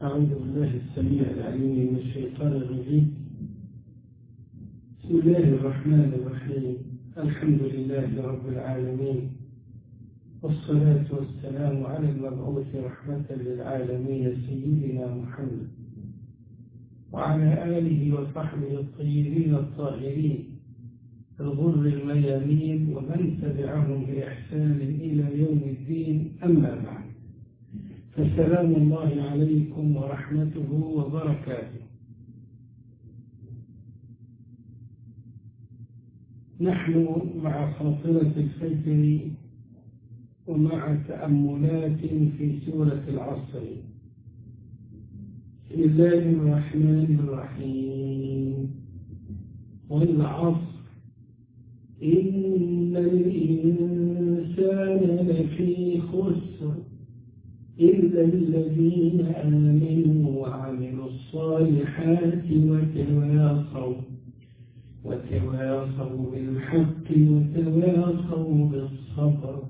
أعوذ بالله السميع العليم من الشيطان الرجيم بسم الله الرحمن الرحيم الحمد لله رب العالمين والصلاة والسلام على المبعوث رحمة للعالمين سيدنا محمد وعلى آله وصحبه الطيبين الطاهرين الغر الميامين ومن تبعهم بإحسان إلى يوم الدين أما بعد فسلام الله عليكم ورحمته وبركاته نحن مع خاطرة الفجر ومع تأملات في سورة العصر بسم الله الرحمن الرحيم والعصر إن الإنسان لفي خسر إلا الذين آمنوا وعملوا الصالحات وتواصوا وتواصوا بالحق وتواصوا بالصبر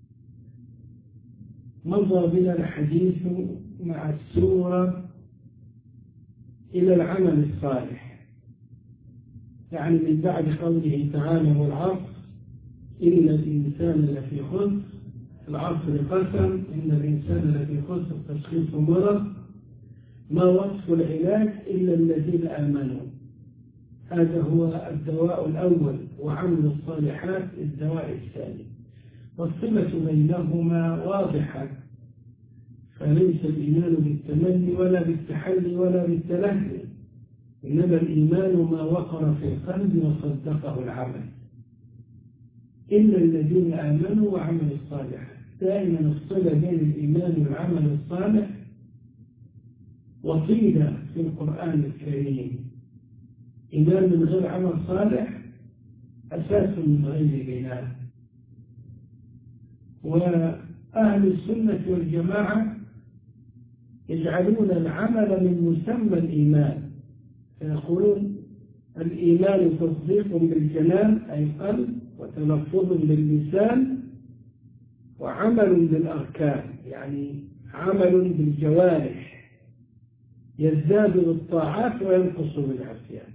مضى بنا الحديث مع السورة إلى العمل الصالح يعني من بعد قوله تعالى والعصر إن الإنسان لفي خسر العصر قسم إن الإنسان لفي خسر تشخيص مرض ما وصف العلاج إلا الذين آمنوا هذا هو الدواء الأول وعمل الصالحات الدواء الثاني والصلة بينهما واضحة فليس الإيمان بالتمني ولا بالتحلي ولا بالتلهي إنما الإيمان ما وقر في القلب وصدقه العمل إلا الذين آمنوا وعملوا الصالحات دائما الصلة بين الإيمان والعمل الصالح وطيلة في القرآن الكريم إيمان من غير عمل صالح أساس من غير بناء وأهل السنة والجماعة يجعلون العمل من مسمى الإيمان فيقولون الإيمان تصديق بالجنان أي القلب وتلفظ باللسان وعمل بالأركان يعني عمل بالجوارح يزداد بالطاعات وينقص بالعصيان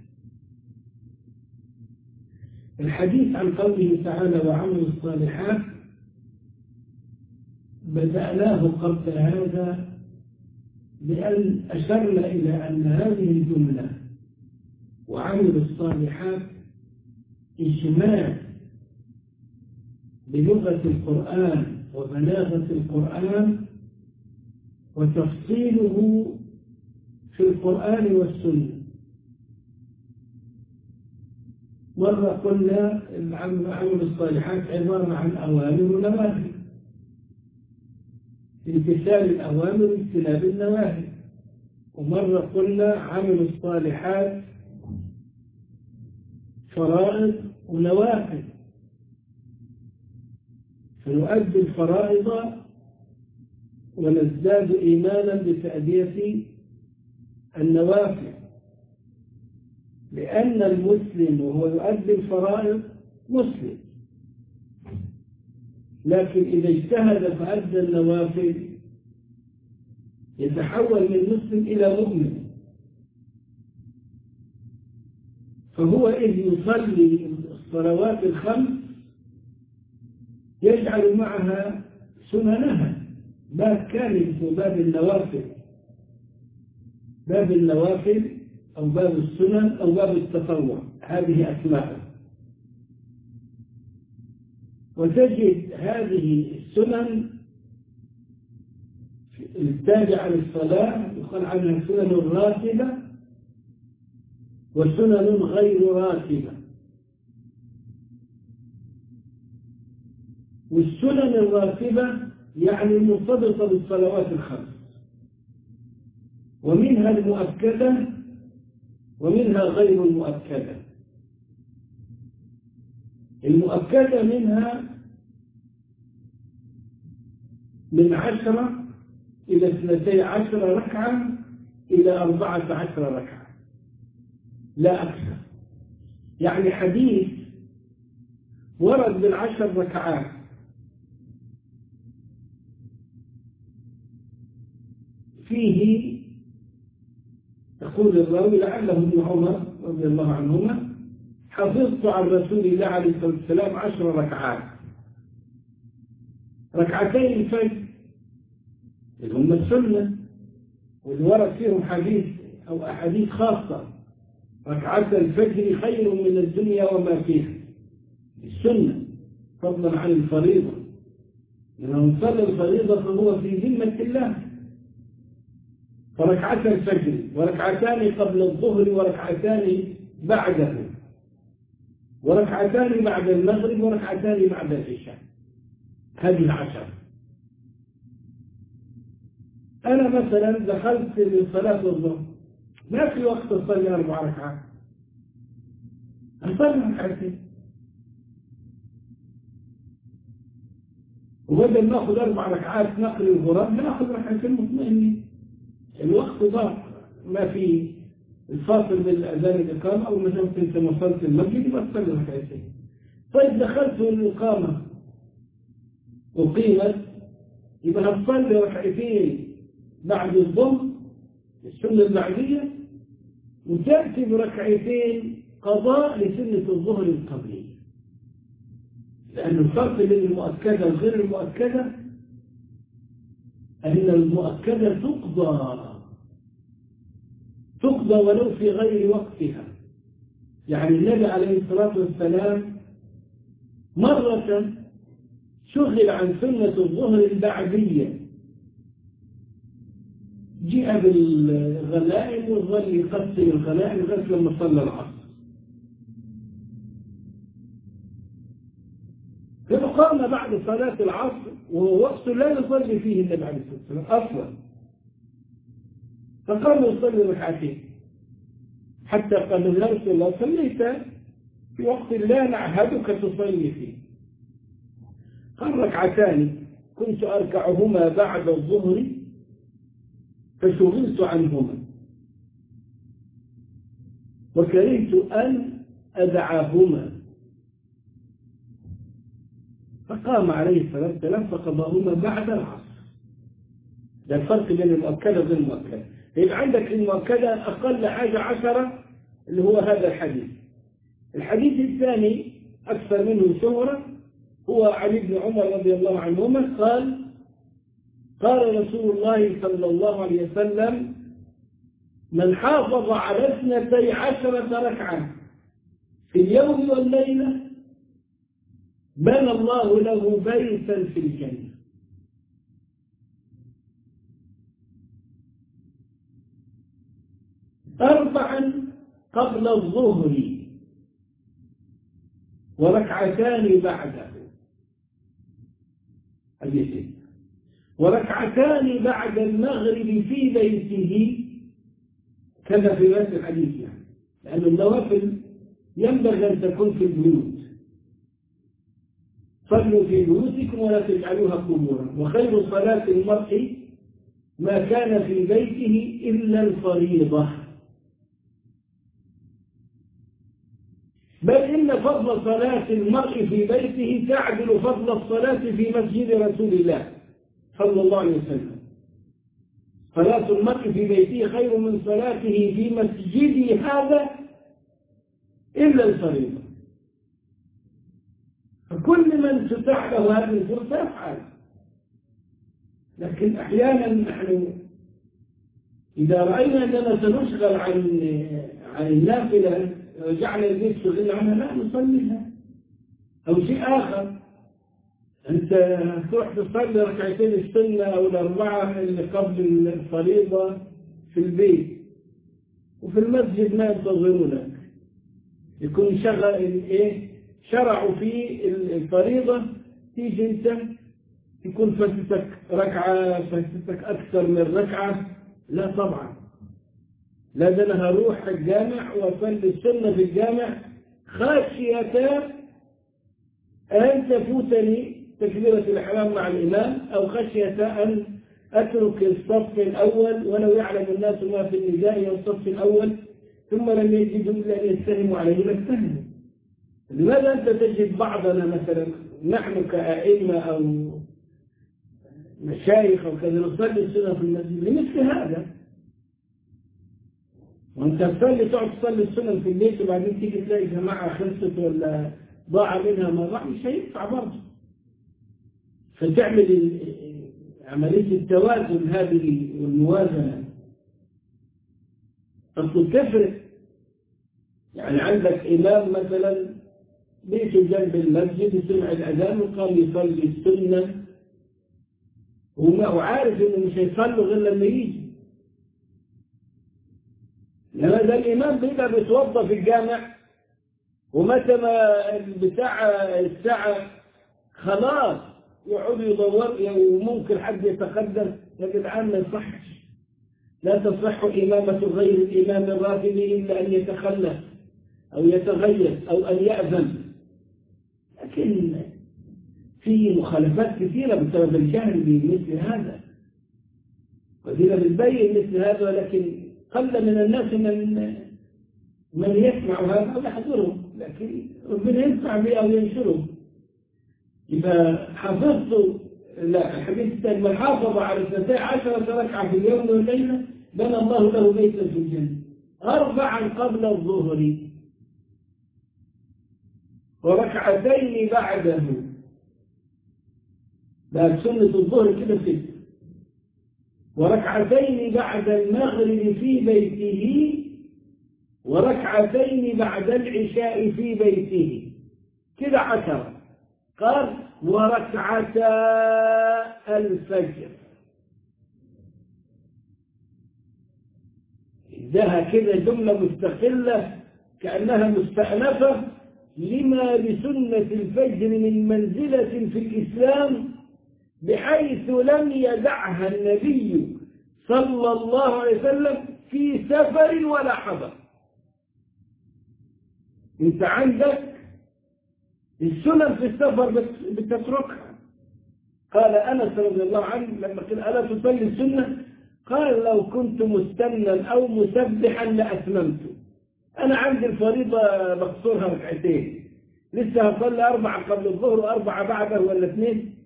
الحديث عن قوله تعالى وعمل الصالحات بدأناه قبل هذا بأن أشرنا إلى أن هذه الجملة وعمل الصالحات إجمال بلغة القرآن وبلاغة القرآن وتفصيله في القرآن والسنة مرة قلنا عمل الصالحات عبارة عن أوامر ونواهي امتثال الأوامر واجتناب النواهي ومرة قلنا عمل الصالحات فرائض ونوافل فنؤدي الفرائض ونزداد إيمانا بتأدية النوافل لأن المسلم وهو يؤدي الفرائض مسلم لكن إذا اجتهد فأدى النوافل يتحول من مسلم إلى مؤمن فهو إذ يصلي الصلوات الخمس يجعل معها سننها باب كامل في باب النوافل باب النوافل أو باب السنن أو باب التطوع هذه أسماء وتجد هذه السنن التابعة للصلاة يقال عنها سنن راتبة وسنن غير راتبة والسنن الراتبة يعني المرتبطة بالصلوات الخمس ومنها المؤكدة ومنها غير المؤكدة المؤكدة منها من عشرة إلى اثنتي عشر ركعة إلى أربعة عشر ركعة لا أكثر يعني حديث ورد بالعشر ركعات فيه يقول الراوي لعله ابن عمر رضي الله عنهما حفظت عن رسول الله عليه الصلاة والسلام عشر ركعات ركعتين الفجر اللي هم السنة واللي ورد فيهم حديث أو أحاديث خاصة ركعات الفجر خير من الدنيا وما فيها السنة فضلا عن الفريضة لأنه من صلى الفريضة فهو في ذمة الله فركعتا الفجر وركعتان قبل الظهر وركعتان بعده وركعتان بعد المغرب وركعتان بعد العشاء هذه العشر أنا مثلا دخلت لصلاة الظهر ما في وقت أصلي أربع ركعات أصلي ركعتين وبدل ما ناخذ أربع ركعات نقل الغراب ناخذ ركعتين مطمئنين الوقت ضاع ما في الفاصل بين الأذان والإقامة أو مثلا أنت وصلت المسجد يبقى تصلي ركعتين طيب دخلت الإقامة أقيمت يبقى هتصلي ركعتين بعد الظهر السنة البعدية وتأتي بركعتين قضاء لسنة الظهر القبلية لأن الفرق بين المؤكدة وغير المؤكدة أن المؤكدة تقضى تقضى ولو في غير وقتها يعني النبي عليه الصلاة والسلام مرة شغل عن سنة الظهر البعدية جاء بالغنائم وظل يقسم الغنائم لغاية لما صلى العصر فقام بعد صلاة العصر وهو وقت لا يصلي فيه النبي عليه الصلاة والسلام أصلا فقام يصلي ركعتين حتى قال له يا رسول الله صليت في وقت لا نعهدك تصلي فيه قال ركعتان كنت أركعهما بعد الظهر فشغلت عنهما وكرهت أن أدعاهما فقام عليه الصلاة والسلام فقضاهما بعد العصر ده الفرق بين المؤكدة وغير المؤكدة يبقى عندك المؤكدة أقل حاجة عشرة اللي هو هذا الحديث الحديث الثاني أكثر منه شهرة هو علي بن عمر رضي الله عنهما قال قال رسول الله صلى الله عليه وسلم من حافظ على اثنتي عشرة ركعة في اليوم والليلة بنى الله له بيتا في الجنة أربعا قبل الظهر وركعتان بعده حديثين وركعتان بعد المغرب في بيته كذا في رواية الحديث يعني لأن النوافل ينبغي أن تكون في البيوت صلوا في بيوتكم ولا تجعلوها قبورا وخير صلاة المرء ما كان في بيته إلا الفريضة بل إن فضل صلاة المرء في بيته تعدل فضل الصلاة في مسجد رسول الله صلى الله عليه وسلم صلاة المرء في بيته خير من صلاته في مسجده هذا إلا الفريضة فكل من تتاح له هذه الفرصة يفعل لكن أحيانا نحن إذا رأينا أننا سنشغل عن عن النافلة رجعنا البيت شغلنا عنها لا نصليها أو شيء آخر أنت تروح تصلي ركعتين السنة أو الأربعة اللي قبل الفريضة في البيت وفي المسجد ما ينتظرونك يكون شغل إيه شرعوا في الفريضة تيجي أنت يكون فاتتك ركعة فاتتك أكثر من ركعة لا طبعا لا ده أنا هروح الجامع وأصلي السنة في الجامع خشية أن تفوتني تكبيرة الإحرام مع الإمام أو خشية أن أترك الصف الأول ولو يعلم الناس ما في النزاع والصف الأول ثم لم يجدوا إلا أن يتهموا عليه لاجتهدوا لماذا أنت تجد بعضنا مثلا نحن كأئمة أو مشايخ أو كذا نصلي السنة في المسجد لمثل هذا وانت تصلي تقعد تصلي السنن في البيت وبعدين تيجي تلاقي جماعة خلصت ولا ضاع منها ما ضاع مش هينفع برضه فتعمل عملية التوازن هذه والموازنة أصل تفرق يعني عندك إمام مثلا بيته جنب المسجد سمع الأذان وقام يصلي السنة وعارف إنه مش هيصلوا غير لما يجي لما ده الإمام بيبقى بيتوضى في الجامع ومتى ما بتاع الساعة خلاص يقعدوا يدور وممكن حد يتقدم يا جدعان ما يصحش لا تصح إمامة غير الإمام الراتب إلا أن يتخلف أو يتغير أو أن يأذن لكن في مخالفات كثيرة بسبب الجهل بمثل هذا ودينا بنبين مثل هذا ولكن قل من الناس من من يسمع هذا أو يحضره لكن ربنا ينفع به أو ينشره إذا حفظت لا الحديث الثاني من حافظ على اثنتي عشرة ركعة في اليوم والليلة بنى الله له بيتا في الجنة أربعا قبل الظهر وركعتين بعده بعد سنة الظهر كده ست وركعتين بعد المغرب في بيته وركعتين بعد العشاء في بيته كده عشرة قال وركعتا الفجر ادها كده جملة مستقلة كأنها مستأنفة لما لسنة الفجر من منزلة في الإسلام بحيث لم يدعها النبي صلى الله عليه وسلم في سفر ولا حضر انت عندك السنن في السفر بتتركها قال أنس رضي الله عنه لما قال ألا تصلي السنة قال لو كنت مستنا أو مسبحا لأتممت أنا عندي الفريضة بقصرها ركعتين لسه هصلي أربعة قبل الظهر وأربعة بعده ولا اثنين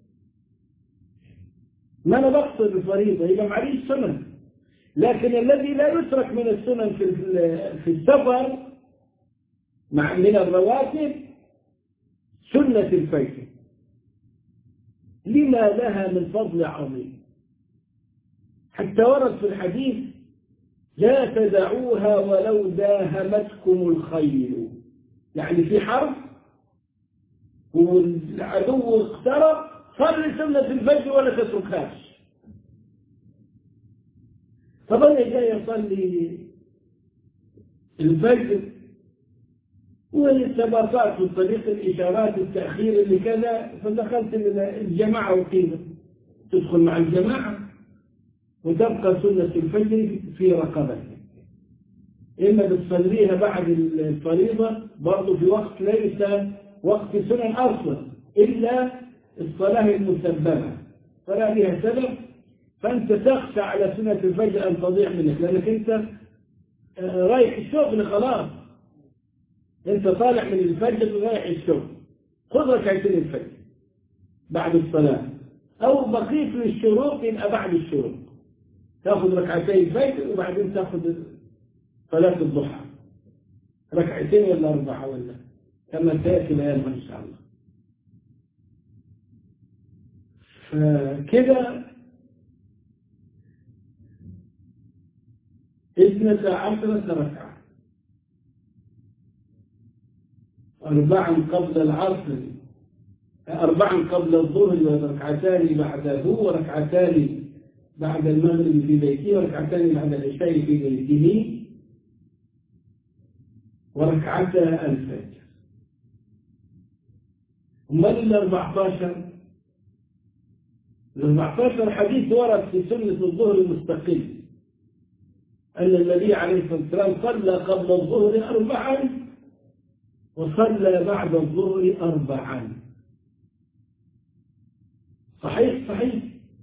ما أنا بقصر الفريضة يبقى معليش سنن لكن الذي لا يترك من السنن في في السفر مع من الرواتب سنة الفجر لما لها من فضل عظيم حتى ورد في الحديث لا تدعوها ولو داهمتكم الخيل يعني في حرب والعدو اقترب صلي سنة الفجر ولا تتركهاش طب انا جاي اصلي الفجر والسباقات وطريق الإشارات التأخير اللي كذا فدخلت الجماعة وقيمة تدخل مع الجماعة وتبقى سنة الفجر في رقبتك إما بتصليها بعد الفريضة برضه في وقت ليس وقت سنن أصلا إلا الصلاة المسببة صلاة لها سبب فأنت تخشى على سنة الفجر أن تضيع منك لأنك أنت رايح الشغل خلاص انت طالع من الفجر ورايح الشغل خذ ركعتين الفجر بعد الصلاة او بقيت للشروق يبقى بعد الشروق تاخذ ركعتين الفجر وبعدين تاخذ صلاة الضحى ركعتين ولا أربعة ولا كما تأتي الآن إن شاء الله فكده اثنتا عشرة ركعة أربعا قبل العصر أربعا قبل الظهر وركعتان بعده وركعتان بعد المغرب في بيته وركعتان بعد العشاء في بيته وركعتا الفجر أمال ال 14 ال 14 حديث ورد في سنة الظهر المستقل أن النبي عليه الصلاة والسلام صلى قبل الظهر أربعا وصلى بعد الظهر أربعا صحيح صحيح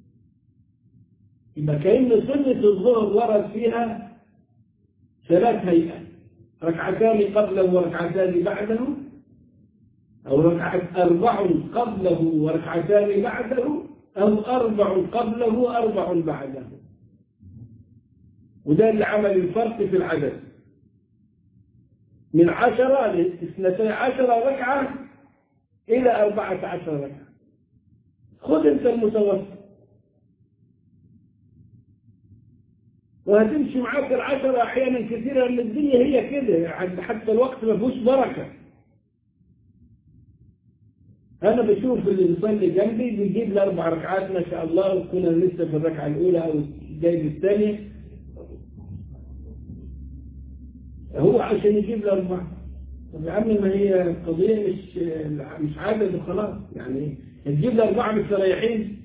يبقى كأن سنة الظهر ورد فيها ثلاث هيئات ركعتان قبله وركعتان بعده أو ركعة أربع قبله وركعتان بعده أو أربع قبله وأربع بعده وده اللي عمل الفرق في العدد من عشرة لاثنتي عشرة ركعة إلى أربعة عشر ركعة خذ أنت المتوسط وهتمشي معاك العشرة أحيانا كثيرة لأن الدنيا هي كده يعني حتى الوقت ما فيهوش بركة أنا بشوف اللي بيصلي جنبي بيجيب لي أربع ركعات ما شاء الله وكنا لسه في الركعة الأولى أو جايب الثانية هو عشان يجيب لي أربعة طب يا عم ما هي قضية مش مش عدد وخلاص يعني تجيب لي أربعة مستريحين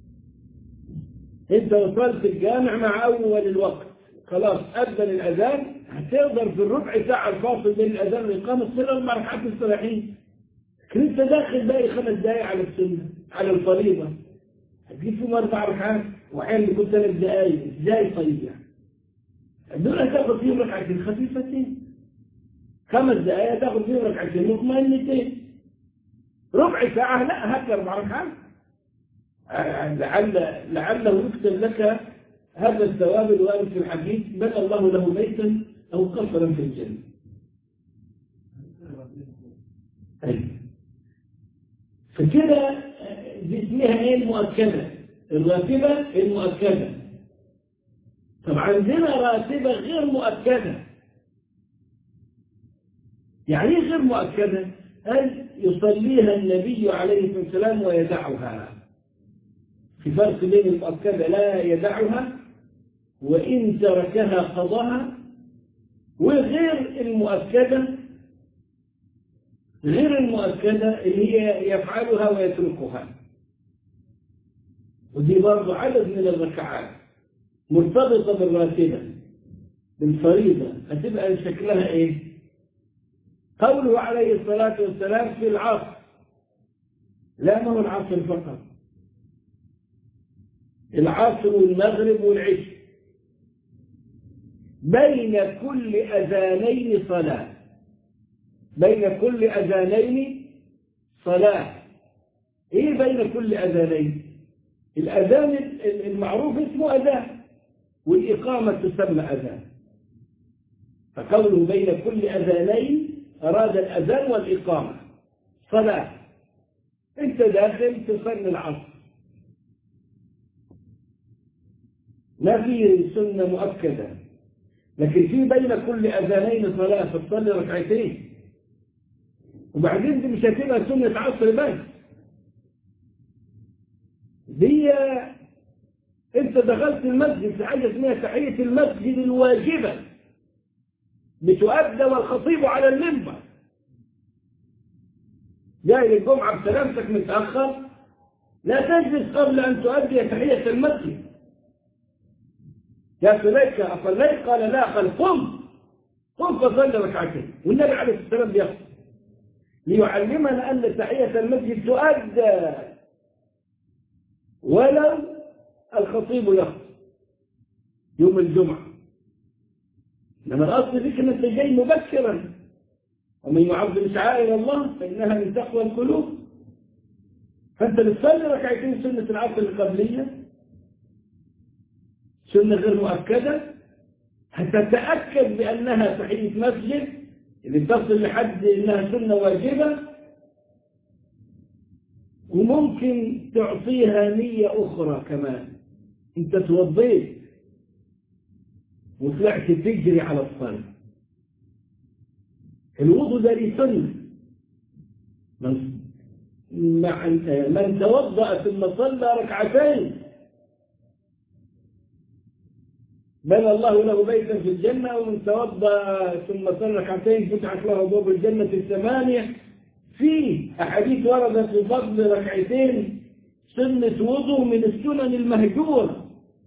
أنت وصلت الجامع مع أول الوقت خلاص أذن الأذان هتقدر في الربع ساعة الفاصل بين الأذان والإقامة تصير أربع ركعات مستريحين لكن أنت داخل باقي خمس دقايق على السنة على الفريضة هتجيب فيهم أربع ركعات وأحيانا يكون ثلاث دقايق إزاي طيب يعني دول هتاخد فيهم ركعتين خفيفتين خمس دقايق تاخد فيهم ركعتين مطمئنتين ربع ساعة لا هات أربع ركعات لعل لعله يكتب لك هذا الثواب الوارد في الحديث بنى الله له بيتا أو قصرا في الجنة أيوة. فكده دي اسمها ايه المؤكدة الراتبة المؤكدة طب عندنا راتبة غير مؤكدة يعني ايه غير مؤكدة هل يصليها النبي عليه الصلاة والسلام ويدعها في فرق بين المؤكدة لا يدعها وإن تركها قضاها وغير المؤكدة غير المؤكدة اللي هي يفعلها ويتركها ودي برضه عدد من الركعات مرتبطة بالراتبة بالفريضة هتبقى شكلها ايه قوله عليه الصلاة والسلام في العصر لا ما هو العصر فقط العصر والمغرب والعشاء بين كل أذانين صلاة بين كل أذانين صلاة إيه بين كل أذانين الأذان المعروف اسمه أذان والإقامة تسمى أذان فقوله بين كل أذانين أراد الأذان والإقامة صلاة أنت داخل تصلي العصر ما في سنة مؤكدة لكن في بين كل أذانين صلاة فتصلي ركعتين وبعدين دي مش هتبقى سنة عصر بس دي انت دخلت المسجد في حاجة اسمها تحية المسجد الواجبة بتؤدى والخطيب على المنبر جاي للجمعة بسلامتك متأخر لا تجلس قبل أن تؤدي تحية المسجد يا سليك أصليت قال لا قال قم قم فصلي ركعتين والنبي عليه الصلاة والسلام بيخطب ليعلمنا أن تحية المسجد تؤدى ولو الخطيب يخطب يوم الجمعة لما الأصل فيك أنك جاي مبكرا ومن يعظم شعائر الله فإنها من تقوى القلوب فأنت بتصلي ركعتين سنة العصر القبلية سنة غير مؤكدة هتتأكد بأنها تحية مسجد اللي تصل لحد إنها سنة واجبة وممكن تعطيها نية أخرى كمان أنت توضيت وطلعت تجري على الصلاة الوضوء ده ليه سنة من من توضأ ثم صلى ركعتين بنى الله له بيتا في الجنة ومن توضأ ثم صلى ركعتين فتحت له أبواب الجنة الثمانية في أحاديث وردت في فضل ركعتين سنة وضوء من السنن المهجورة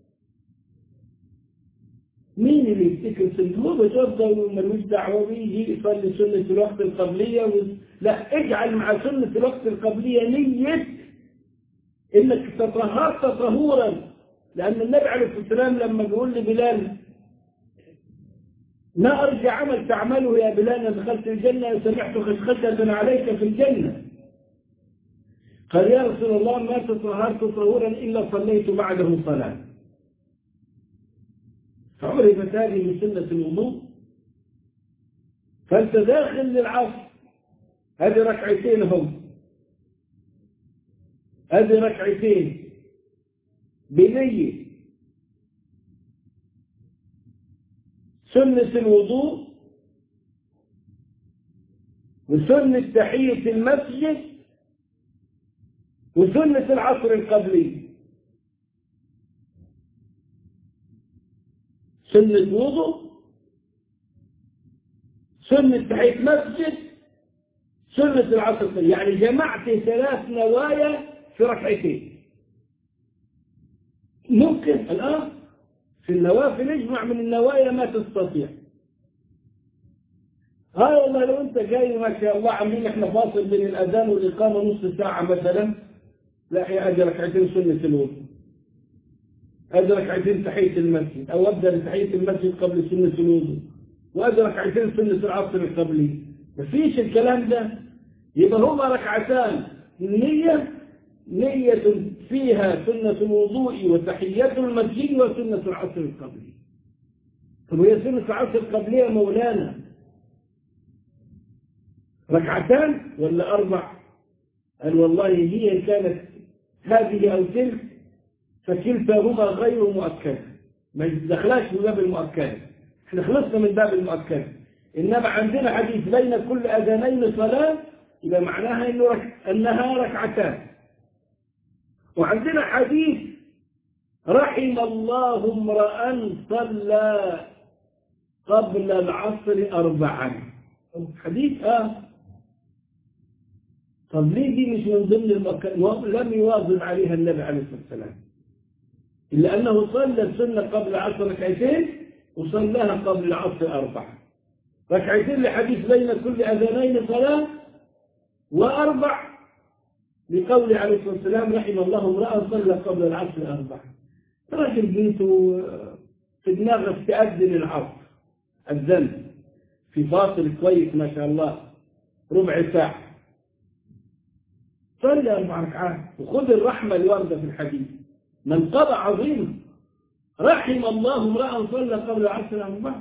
مين اللي يفتكر سنة هو بتوضى وملوش دعوة بيجي يصلي سنة الوقت القبلية و... لا اجعل مع سنة الوقت القبلية نية انك تطهرت طهورا لأن النبي عليه الصلاة والسلام لما بيقول لبلال ما أرجع عمل تعمله يا بلال دخلت الجنة سمعت خشخشة عليك في الجنة قال يا رسول الله ما تطهرت طهورا إلا صليت بعده صلاة فعرفت هذه من سنة الوضوء فأنت داخل للعصر هذه ركعتين هم هذه ركعتين بنية سنة الوضوء وسنة تحية المسجد وسنة العصر القبلي سنة وضوء سنة تحية مسجد سنة العصر القبلي يعني جمعت ثلاث نوايا في ركعتين ممكن الآن في النوافل اجمع من النوايا ما تستطيع ها والله لو انت جاي ما شاء الله عاملين احنا فاصل بين الاذان والاقامه نص ساعه مثلا لا يا اجي ركعتين سنه الوضوء ادي ركعتين تحيه المسجد او ابدا بتحيه المسجد قبل سنه الوضوء وادي ركعتين سنه العصر القبلي مفيش الكلام ده يبقى هما ركعتان نية نية فيها سنة الوضوء وتحية المسجد وسنة العصر القبلي طب هي سنة العصر القبلية مولانا ركعتان ولا أربع قال والله هي إن كانت هذه أو تلك فكلتاهما غير مؤكدة ما دخلاش من باب المؤكدة احنا خلصنا من باب المؤكدة إنما عندنا حديث بين كل أذانين صلاة يبقى معناها إنه رك... أنها ركعتان وعندنا حديث رحم الله امرأ صلى قبل العصر أربعا حديث آه طب ليه دي مش من ضمن المكان لم يواظب عليها النبي عليه الصلاة والسلام إلا أنه صلى السنة قبل عشر ركعتين وصلاها قبل العصر أربعة ركعتين لحديث بين كل أذانين صلاة وأربع لقول عليه الصلاة والسلام رحم الله امرأة صلى قبل العصر أربعة راجل بيته في دماغه تأذن العصر الذنب في فاصل كويس ما شاء الله ربع ساعة صلي أربع ركعات وخذ الرحمة الواردة في الحديث من قضى عظيم رحم الله امرأ صلى قبل العصر أربعة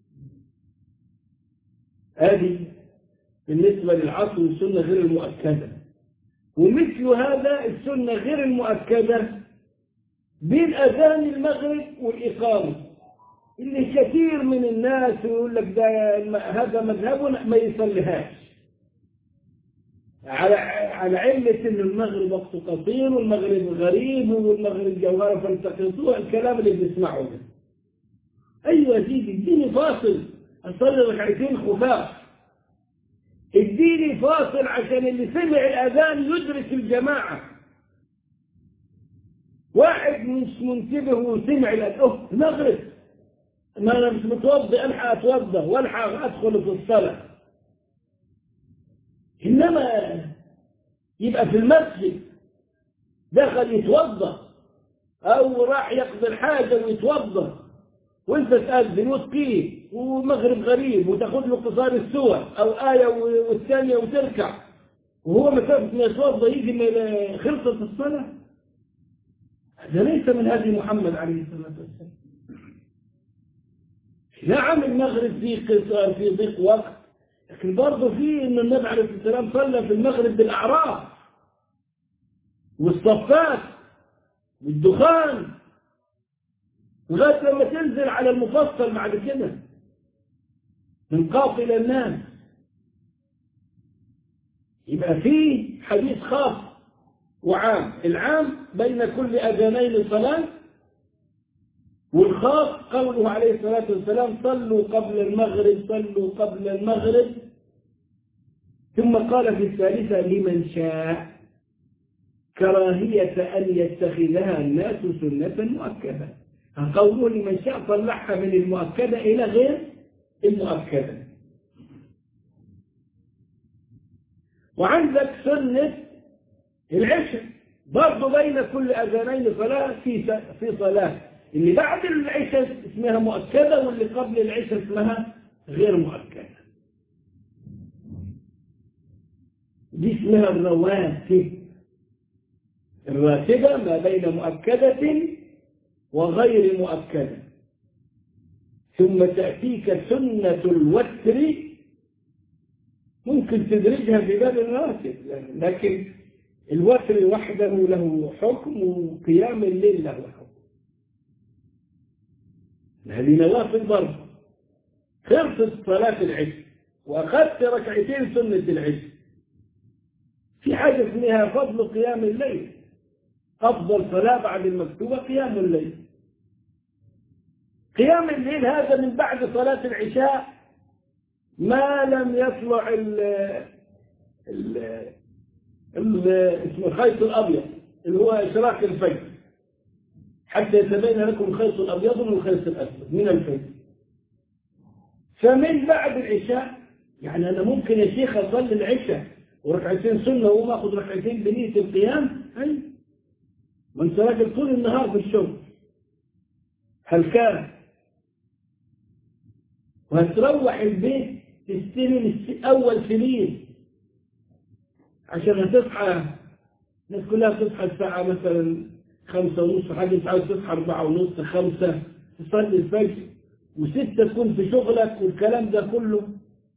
هذه بالنسبة للعصر السنة غير المؤكدة ومثل هذا السنة غير المؤكدة بين أذان المغرب والإقامة اللي كثير من الناس يقول لك ده هذا مذهبنا ما يصليهاش على على علة إن المغرب وقته قصير والمغرب غريب والمغرب جوهرة فالتقطوه الكلام اللي بنسمعه ده أيوة يا سيدي اديني فاصل أصلي ركعتين خفاف اديني فاصل عشان اللي سمع الأذان يدرك الجماعة واحد مش منتبه وسمع الأذان أوه المغرب ما أنا مش متوضي ألحق أتوضى وألحق أدخل في الصلاة إنما يبقى في المسجد دخل يتوضى أو راح يقضي الحاجة ويتوضى وانت تأذن وتقيم ومغرب غريب وتاخذ له قصار السور أو آية والثانية وتركع وهو مسافة ما يتوضى يجي من خلصة الصلاة هذا ليس من هدي محمد عليه الصلاة والسلام نعم المغرب فيه قصار فيه ضيق وقت لكن برضه فيه ان النبي عليه الصلاه والسلام صلى في المغرب بالاعراف والصفات والدخان لغايه لما تنزل على المفصل بعد كده من قاف الى الناس يبقى فيه حديث خاص وعام العام بين كل اذانين صلاه والخاص قوله عليه الصلاة والسلام صلوا قبل المغرب صلوا قبل المغرب ثم قال في الثالثة لمن شاء كراهية أن يتخذها الناس سنة مؤكدة قوله لمن شاء طلعها من المؤكدة إلى غير المؤكدة وعندك سنة العشاء برضه بين كل أذانين صلاة في في صلاة اللي بعد العشاء اسمها مؤكدة واللي قبل العشاء اسمها غير مؤكدة دي اسمها الرواتب الراتبة ما بين مؤكدة وغير مؤكدة ثم تأتيك سنة الوتر ممكن تدرجها في باب الراتب لكن الوتر وحده له حكم وقيام الليل له حكم هذه نوافل برضه خلصت صلاة العشاء وأخذت ركعتين سنة العشاء في حاجة اسمها فضل قيام الليل أفضل صلاة بعد المكتوبة قيام الليل قيام الليل هذا من بعد صلاة العشاء ما لم يطلع ال ال ال اسمه الخيط الأبيض اللي هو إشراق الفجر حتى يتبين لكم الخيط الأبيض من الخيط الأسود من الفجر فمن بعد العشاء يعني أنا ممكن يا شيخ أصلي العشاء وركعتين سنة وما أخذ ركعتين بنية القيام أي ما أنت راجل طول النهار في الشغل هل كان وهتروح البيت تستلم أول سنين عشان هتصحى الناس كلها تصحى الساعة مثلا خمسة ونص حاجة عاوز تصحى أربعة ونص خمسة تصلي الفجر وستة تكون في شغلك والكلام ده كله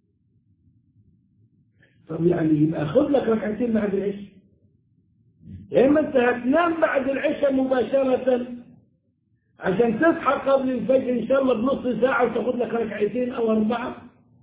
طب يعني يبقى خذ لك ركعتين بعد العشاء يا اما انت هتنام بعد العشاء مباشرة عشان تصحى قبل الفجر ان شاء الله بنص ساعة وتاخذ لك ركعتين او اربعة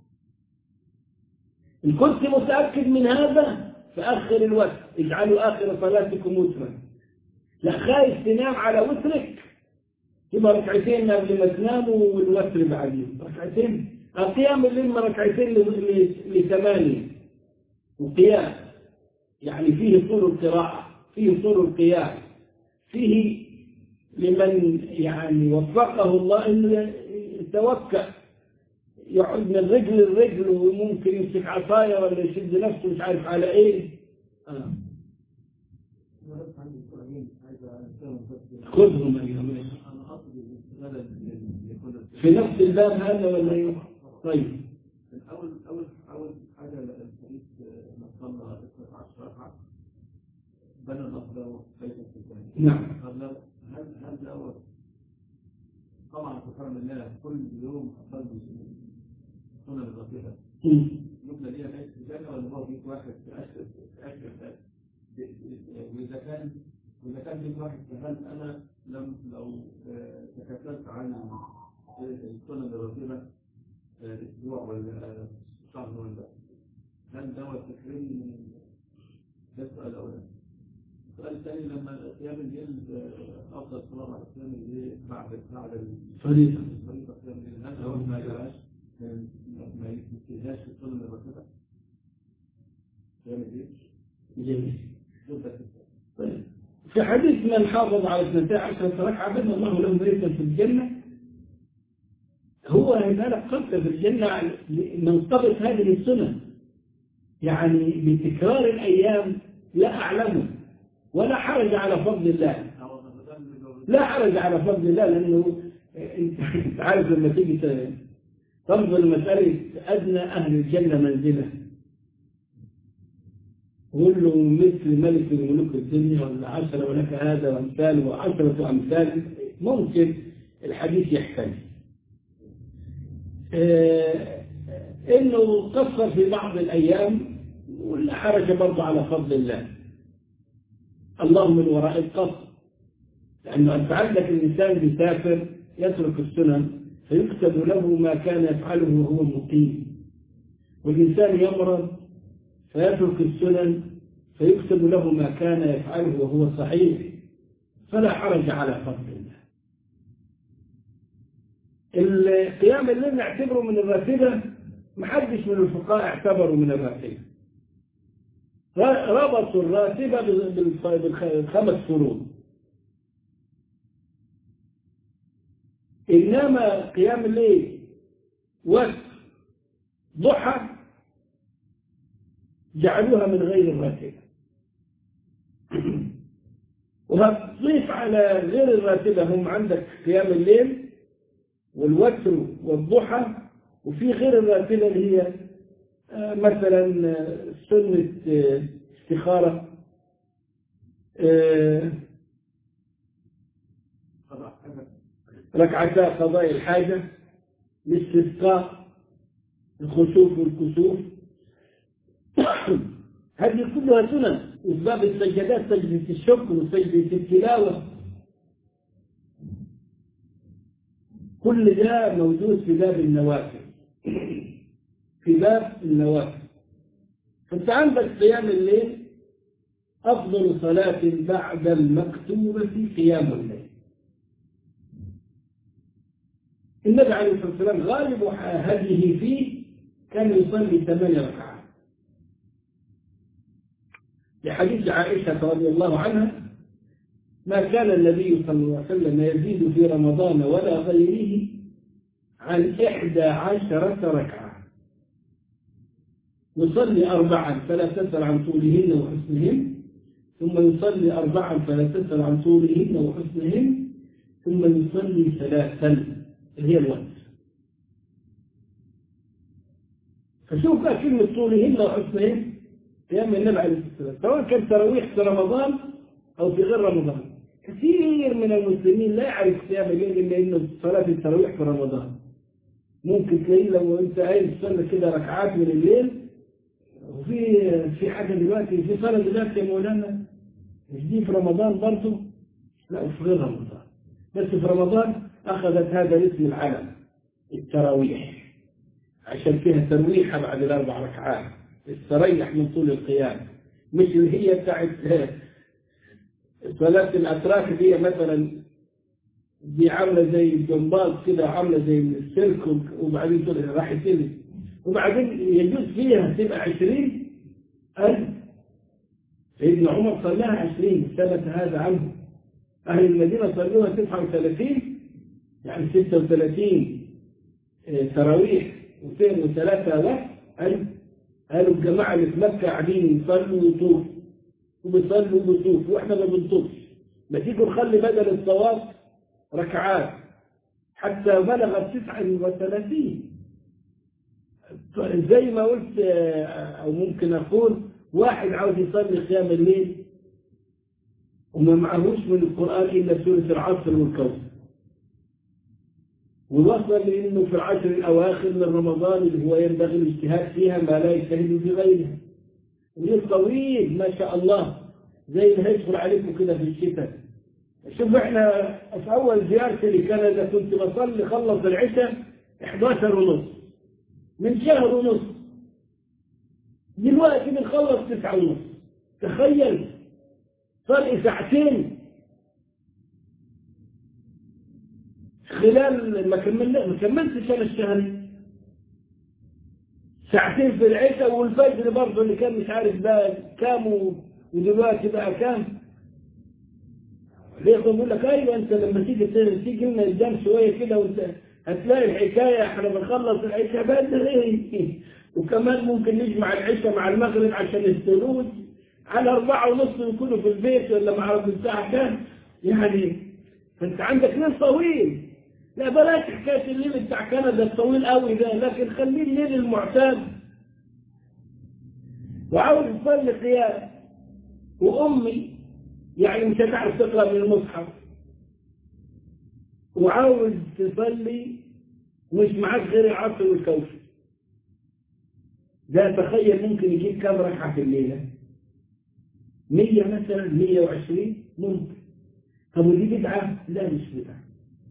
ان كنت متأكد من هذا فأخر الوقت اجعلوا آخر صلاتكم وترا لا خايف تنام على وترك يبقى ركعتين قبل ما تناموا والوتر بعدين ركعتين قيام الليل ركعتين لثمانية وقيام يعني فيه طول القراءة فيه طول القيام فيه لمن يعني وفقه الله انه يتوكل يقعد من رجل لرجل وممكن يمسك عصايه ولا يشد نفسه مش عارف على ايه آه. خذهم ايها في نفس الباب هذا ولا ايه؟ طيب اول اول اول حاجه الحديث ما صلى 12 ركعه بنى الأخضر ليس في نعم هل هل دوت طبعا سبحان الله كل يوم أصلي سنة الرصيحة يبنى ليها بيت في الجنة ولا هو بيت واحد في آخر في آخر وإذا كان وإذا كان بيت واحد فهل أنا لم لو تكتلت عن السنة الرصيحة أسبوع ولا شهر ولا هل دوت تكريم ده السؤال الأولاني السؤال الثاني لما قيام الليل أفضل صلاة على قيام الليل بعد بعد فريضة فريضة قيام الليل هل هو ما يبقاش ما يكتبهاش في السنة الراتبة؟ قيام الليل جميل جدا طيب في حديث من حافظ على 12 ركعة بنى الله له بيتا في الجنة هو هيبقى لك قصة في الجنة منطبق هذه السنة يعني بتكرار الأيام لا أعلمه ولا حرج على فضل الله لا حرج على فضل الله لأنه انت عارف لما تيجي تنظر مسألة أدنى أهل الجنة منزلة قول له مثل ملك من ملوك الدنيا ولا عشرة ولك هذا وأمثال وعشرة أمثال ممكن الحديث يحتاج آه إنه قصر في بعض الأيام ولا حرج برضه على فضل الله الله من وراء القصر لأنه أنت عندك الإنسان بيسافر يترك السنن فيكتب له ما كان يفعله وهو مقيم والإنسان يمرض فيترك السنن فيكتب له ما كان يفعله وهو صحيح فلا حرج على فضل الله القيام الليل نعتبره من الراتبة محدش من الفقهاء اعتبروا من الراتبة ربطوا الراتبة بالخمس فروض إنما قيام الليل وقت ضحى جعلوها من غير الراتبة وهتضيف على غير الراتبة هم عندك قيام الليل والوتر والضحى وفي غير الراتبة اللي هي مثلا سنة استخارة ركعتا قضاء الحاجة الاستسقاء الخسوف والكسوف هذه كلها سنن وباب السجدات سجدة الشكر وسجدة التلاوة كل ده موجود في باب النوافل في باب النوافل فانت عندك قيام الليل أفضل صلاة بعد المكتوبة قيام الليل النبي عليه الصلاة والسلام غالب هديه فيه كان يصلي ثمان ركعات لحديث عائشة رضي الله عنها ما كان النبي صلى الله عليه وسلم يزيد في رمضان ولا غيره عن إحدى عشرة ركعة يصلي أربعا فلا تسأل عن طولهن وحسنهن ثم يصلي أربعا فلا تسأل عن طولهن وحسنهن ثم يصلي ثلاثا اللي هي الوقت فشوف بقى كلمة طولهن وحسنهن قيام النبي عليه الصلاة والسلام سواء كان تراويح في رمضان أو في غير رمضان كثير من المسلمين لا يعرف قيام الليل إلا إنه صلاة التراويح في رمضان ممكن تلاقيه لو أنت قايل تصلي كده ركعات من الليل وفي في حاجة دلوقتي في صلاة دلوقتي يا مولانا مش دي في رمضان برضه لا وفي غير رمضان بس في رمضان أخذت هذا الاسم العلم التراويح عشان فيها ترويحة بعد الأربع ركعات استريح من طول القيام مش اللي هي بتاعت صلاة الأتراك دي مثلا دي عاملة زي الجمباز كده عاملة زي السلك وبعدين تقول راح تلي وبعدين يجوز فيها تبقى عشرين ألف سيدنا عمر صلاها عشرين ثبت هذا عنه أهل المدينة صلوها تسعة وثلاثين يعني ستة وثلاثين تراويح وثين وثلاثة آلاف ألف قالوا الجماعة اللي في مكة قاعدين يصلوا ويطوفوا وبيصلوا وبيطوفوا واحنا ما بنطوفش ما تيجوا نخلي بدل الطواف ركعات حتى بلغت تسعة وثلاثين زي ما قلت أو ممكن أقول واحد عاوز يصلي قيام الليل وما معهوش من القرآن إلا سورة العصر والكوثر ووصل لأنه في العشر الأواخر من رمضان اللي هو ينبغي الاجتهاد فيها ما لا يجتهد في غيرها وليل طويل ما شاء الله زي اللي هيدخل عليكم كده في الشتاء شوف احنا في أول زيارتي لكندا كنت بصلي خلص العشاء 11 ونص من شهر ونص دلوقتي بنخلص 9 ونص تخيل صلي ساعتين خلال ما كملنا ما كملتش انا الشهر ساعتين في العشاء والفجر برضه اللي كان مش عارف بقى كام ودلوقتي بقى كام ليه يقول لك ايوه انت لما تيجي تيجي لنا قدام شويه كده وانت هتلاقي الحكايه احنا بنخلص العشاء بدري وكمان ممكن نجمع العشاء مع المغرب عشان الثلوج على أربعة ونص يكونوا في البيت ولا مع الساعة كام يعني فانت عندك ليل طويل لا بلاش حكاية الليل بتاع كندا الطويل قوي ده لكن خليه الليل المعتاد وعاوز تصلي قيام وأمي يعني مش هتعرف تقرأ من المصحف وعاوز تصلي مش معاك غير العصر والكوثر ده تخيل ممكن يجيب كام ركعة في الليلة مية مثلا مية وعشرين ممكن طب ودي بدعة لا مش بدعة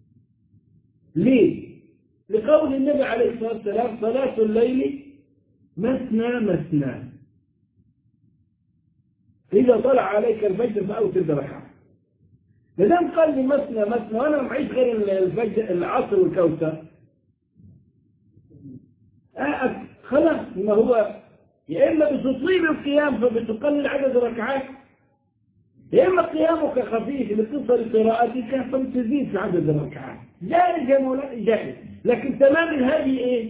ليه لقول النبي عليه الصلاة والسلام صلاة الليل مثنى مثنى إذا طلع عليك الفجر فأوتر بركعة مادام قال لي مثنى مثنى وأنا معيش غير الفجر العصر والكوثر آه خلاص ما هو يا إما بتطيل القيام فبتقلل عدد الركعات يا إما قيامك خفيف لتصل قراءتك فبتزيد في عدد الركعات جائز يا مولانا جائز لكن تمام الهدي إيه؟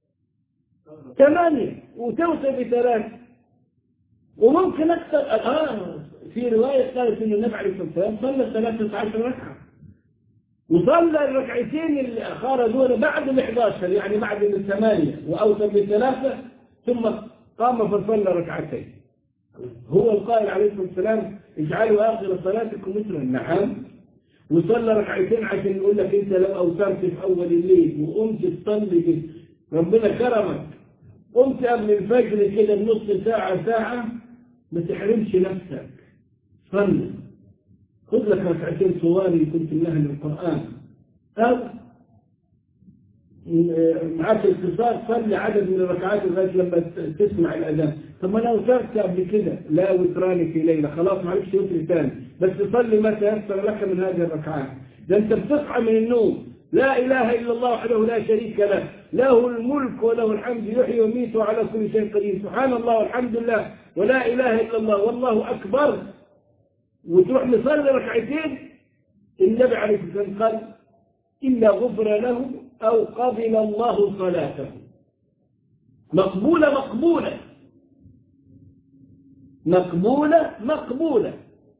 ثمانية وتوصل بثلاث وممكن أكثر آه في رواية قالت إن النبي عليه الصلاة والسلام صلى 13 ركعة وصلى الركعتين اللي خرجوا بعد ال 11 يعني بعد الثمانية وأوصل بثلاثة ثم قام فصلى ركعتين هو القائل عليه الصلاة والسلام اجعلوا آخر صلاتكم مثلا نعم وصلى ركعتين عشان يقول لك انت لو اوترت في اول الليل وقمت تصلي ربنا كرمك قمت قبل الفجر كده بنص ساعة ساعة ما تحرمش نفسك صلي خذ لك ركعتين صواري كنت من أهل القرآن أو معاك اتصال صلي عدد من الركعات لغايه لما تسمع الاذان طب ما انا وترت قبل كده لا وتراني في ليله خلاص ما عرفش وتر ثاني بس صلي ما تيسر لك من هذه الركعات ده انت بتصحى من النوم لا اله الا الله وحده لا شريك له له الملك وله الحمد يحيي ويميت وعلى كل شيء قدير سبحان الله والحمد لله ولا اله الا الله والله اكبر وتروح مصلي ركعتين النبي عليه الصلاه والسلام قال الا غفر له أو قبل الله صلاته مقبولة مقبولة مقبولة مقبولة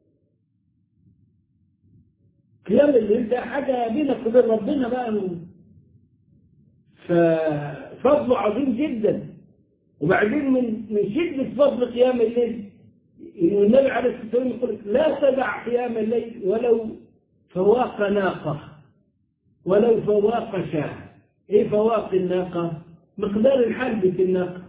قيام الليل ده حاجة بينك وبين ربنا بقى ففضله عظيم جدا وبعدين من من شدة فضل قيام الليل إنه النبي عليه الصلاة والسلام يقول لا تدع قيام الليل ولو فواق ناقة ولو فواق شاة ايه فواق الناقة مقدار الحلبة الناقة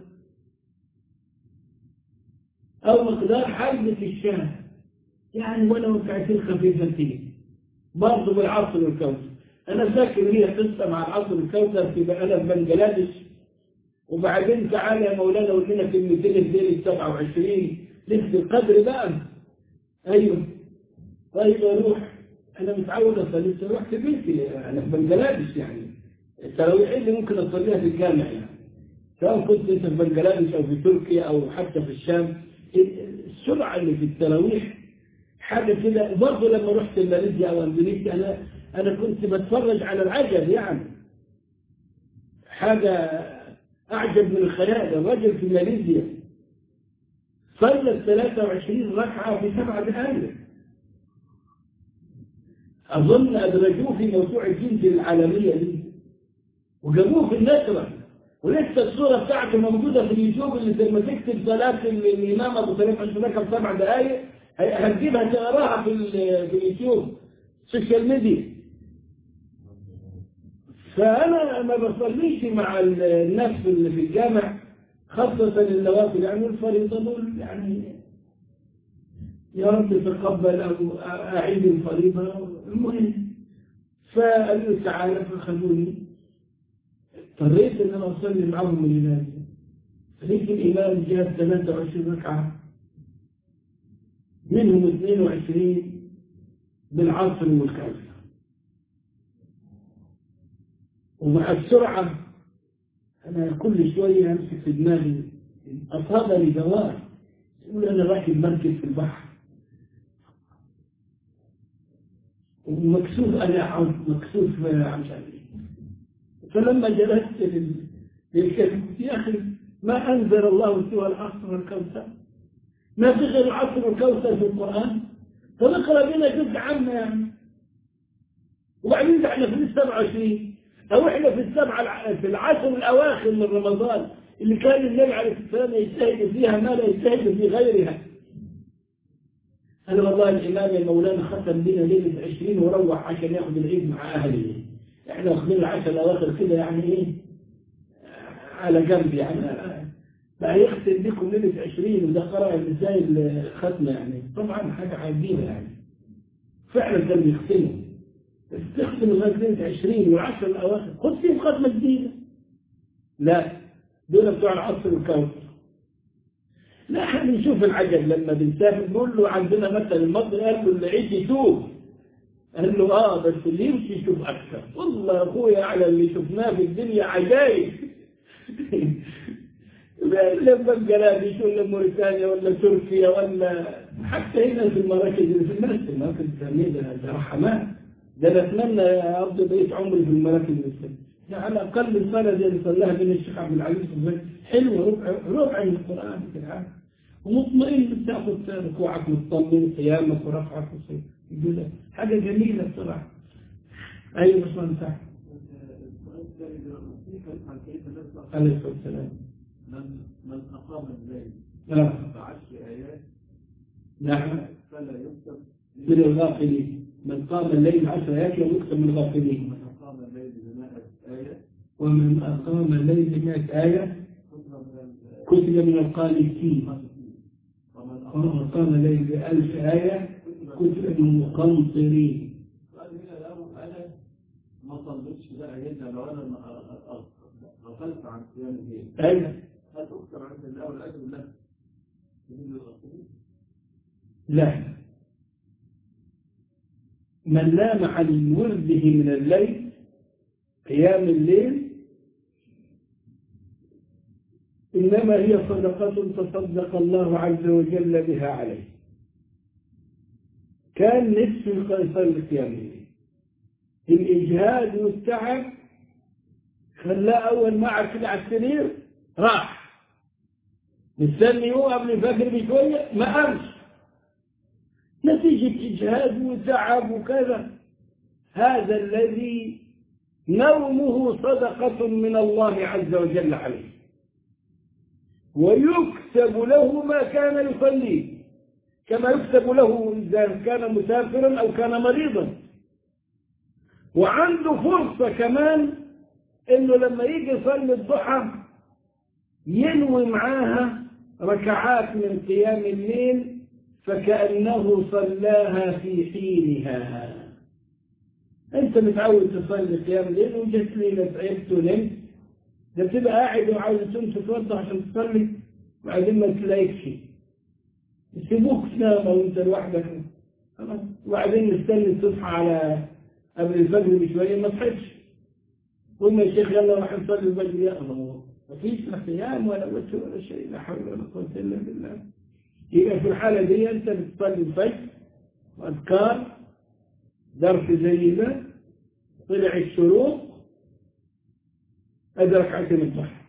او مقدار حلبة الشاة يعني ولو ركعتين خفيفتين برضه بالعصر والكوثر انا فاكر لي قصة مع العصر والكوثر في انا في بنجلاديش وبعدين تعالى يا مولانا قول لنا كلمتين الليل 27 ليله القدر بقى ايوه طيب اروح انا متعود اصلي التراويح في بيتي انا في بنجلاديش يعني التراويح اللي ممكن اصليها في الجامع يعني سواء كنت انت في بنجلاديش او في تركيا او حتى في الشام السرعه اللي في التراويح حاجه كده برضه لما رحت ماليزيا او اندونيسيا انا انا كنت بتفرج على العجب يعني حاجه اعجب من الخيال الرجل في ماليزيا صلى 23 ركعه في سبع دقائق أظن أدرجوه في موسوعة الجنس العالمية دي وجابوه في النشرة ولسه الصورة بتاعته موجودة في اليوتيوب اللي لما تكتب صلاة الإمام أبو سليم حسنك في سبع دقايق هتجيبها تقراها في في اليوتيوب السوشيال ميديا فأنا ما بصليش مع الناس اللي في الجامع خاصة النوافل يعني الفريضة دول يعني يا رب تقبل أو أعيد الفريضة المهم فقالوا تعالى فخذوني اضطريت ان انا اصلي معهم الامام لقيت الامام جاب 23 ركعه منهم 22 بالعصر والكوثر ومع السرعه انا كل شويه امسك في دماغي اصابني دوار يقول انا راكب مركب في البحر ومكسوف أنا عود مكسوف عن شأني فلما جلست للكلمة يا أخي ما أنزل الله سوى العصر والكوثر ما في غير العصر والكوثر في القرآن طب اقرأ بنا جزء عنا يعني وبعدين احنا في السبع وعشرين أو احنا في السبع في العشر الأواخر من رمضان اللي كان النبي عليه الصلاة والسلام يجتهد فيها ما لا يجتهد في غيرها أنا والله الإمام المولانا ختم بنا ليلة 20 وروح عشان ياخد العيد مع أهله إحنا واخدين العشر الأواخر كده يعني إيه على جنب يعني بقى يختم بكم ليلة 20 وده قرأ ازاي الختمة يعني طبعا حاجة عجيبة يعني فعلا كان بيختموا بس تختم لغاية ليلة 20 والعشر الأواخر خد فيهم ختمة جديدة لا دول بتوع العصر والكوثر لا احنا بنشوف العجب لما بنسافر نقول له عندنا مثلا المصري قال له اللي عيش يتوب قال له اه بس اللي يمشي يشوف اكثر والله يا اخويا على اللي شفناه في الدنيا عجايب لا بنجلاديش ولا موريتانيا ولا تركيا ولا حتى هنا في المراكز اللي في المركز المراكز الاسلاميه ده رحمات ده بتمنى يا ارض بقيت عمري في المراكز الاسلاميه يعني على الاقل الصلاه دي اللي صلاها بين الشيخ عبد العزيز حلوه ربع ربع من القران في العام ومطمئن بتاخد ركوعك مطمن قيامك ورفعك وصيف حاجه جميله بصراحه ايوه بس انت عليه الصلاه والسلام من من أقام الليل نعم بعشر آيات نعم فلا يكتب من الغافلين من قام الليل عشر آيات لم يكتب من الغافلين من أقام الليل بمائة آية ومن أقام الليل بمئة آية كتب من كتب من القانتين القانتين ومن قام الليل بألف آية كتب مقنطرين قال هنا لو انا ما صليتش بقى هنا لو انا ما- أ- أ- غفلت عن قيام الليل أيوة هل اكثر عند الله ولا اجر له؟ بالنسبه للغافلين لا من نام عن ورده من الليل قيام الليل إنما هي صدقة تصدق الله عز وجل بها عليه كان نفسه يصلي قيام الليل الإجهاد والتعب خلاه أول ما عرف كده على السرير راح مستني يقوم قبل الفجر بشوية ما قامش نتيجة إجهاد وتعب وكذا هذا الذي نومه صدقة من الله عز وجل عليه ويكتب له ما كان يصليه كما يكتب له إذا كان مسافرا أو كان مريضا وعنده فرصة كمان إنه لما يجي يصلي الضحى ينوي معاها ركعات من قيام الليل فكأنه صلاها في حينها أنت متعود تصلي قيام الليل وجت ليلة تعبت ونمت ده بتبقى قاعد وعاوز تقوم تتوضا عشان تصلي وبعدين ما تلاقيكش يسيبوك تنام وانت لوحدك خلاص وبعدين مستني تصحى على قبل الفجر بشويه ما تصحيش قلنا يا شيخ يلا راح نصلي الفجر يا الله مفيش لا قيام ولا وجه ولا شيء لا حول ولا قوه الا بالله يبقى في الحاله دي انت بتصلي الفجر واذكار درس زي ده طلع الشروق ادي ركعتين الضحى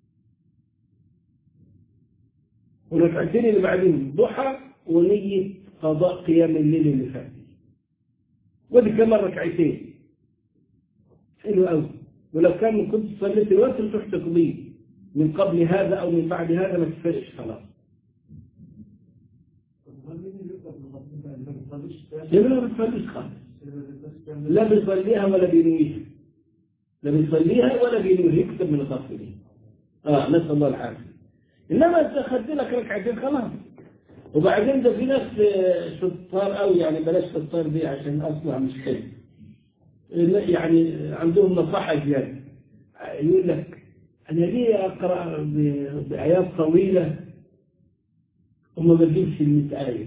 والركعتين اللي بعدين ضحى ونية قضاء قيام الليل اللي فات ودي كمان ركعتين حلو قوي ولو كان كنت صليت الوتر تروح تقضيه من قبل هذا او من بعد هذا ما تفرقش خلاص يبقى ما بتصليش خالص لا بيصليها ولا بينويها لا بيصليها ولا بينويها يكتب من الغافلين اه نسال الله العافيه انما انت اخذت لك ركعتين خلاص وبعدين ده في ناس شطار قوي يعني بلاش شطار دي عشان اصلا مش حلو يعني عندهم نصيحه زياده يقول لك انا ليه اقرا بايات طويله وما بجيبش ال 100 ايه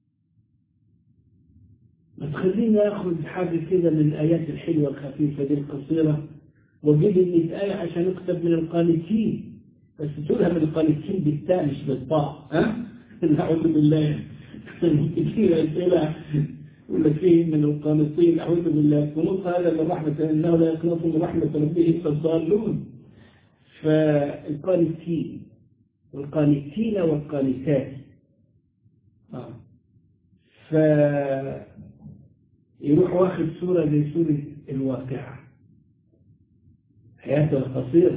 ما تخليني اخذ حاجه كده من الايات الحلوه الخفيفه دي القصيره واجيب ال 100 ايه عشان اكتب من القانتين بس تقولها من القانتين بالتاء مش بالطاء ها نعوذ بالله كثير اسئله يقول لك فيه من القانطين اعوذ بالله قنوط هذا من رحمه انه لا يقنط من رحمه ربه فالضالون فالقانتين والقانتين والقانتات آه. ف يروح واخد سورة زي سورة الواقعة حياتها قصيرة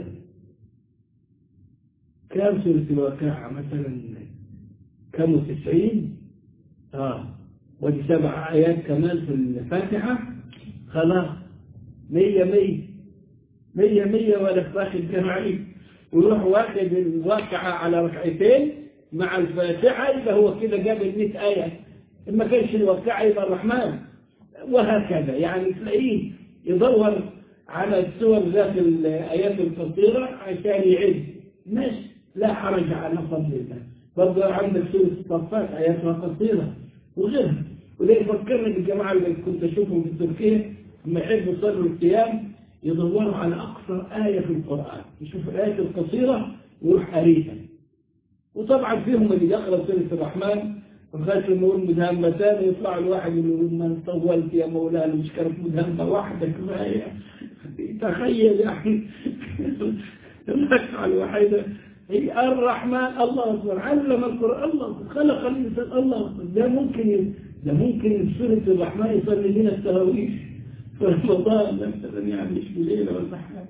كم سورة الواقعة مثلا كم وتسعين اه ودي سبع آيات كمان في الفاتحة خلاص مية مية مية مية ولا فاخد جمعي ويروح واخد الواقعة على ركعتين مع الفاتحة يبقى هو كده جاب المئة آية ما كانش الواقعة يبقى الرحمن وهكذا يعني تلاقيه يدور على السور ذات الآيات القصيرة عشان يعد ماشي لا حرج على فضل الله برضه عندك سورة الصفات آياتها قصيرة وغيرها وده يفكرني بالجماعة اللي كنت أشوفهم في تركيا لما يحبوا يصلوا القيام يدوروا على أقصر آية في القرآن يشوف الآيات القصيرة ويروح قريها وطبعا فيهم اللي يقرأ سورة الرحمن لغاية لما يقول مدهمتان يطلع الواحد يقول ما طولت يا مولانا مش كانت مدهمة واحدة كفاية تخيل يعني الركعة الوحيدة هي الرحمن الله أكبر علم القرآن الله أكبر خلق الإنسان الله أكبر ده ممكن ده ممكن سورة الرحمن يصلي لنا التراويح في رمضان مثلا يعني مش بليلة ولا حاجة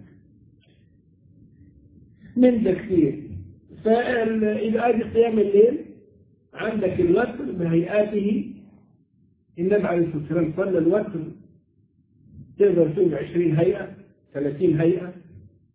من ده كثير فإذا أدي قيام الليل عندك الوتر بهيئاته النبي عليه الصلاة والسلام صلى الوتر تقدر تقول 20 هيئة 30 هيئة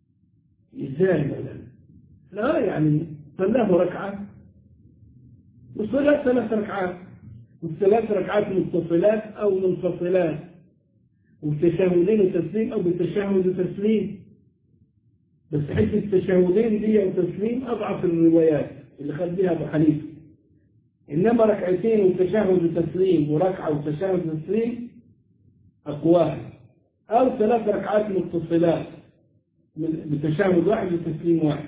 ازاي مثلا لا يعني صلاه ركعة والصلاة ثلاث ركعات والثلاث ركعات متصلات أو منفصلات وبتشهدين وتسليم أو بتشهد وتسليم بس حته التشهدين دي وتسليم أضعف الروايات اللي خد بها أبو حنيفة إنما ركعتين وتشهد وتسليم وركعة وتشهد وتسليم أقوال أو ثلاث ركعات متصلات بتشهد واحد وتسليم واحد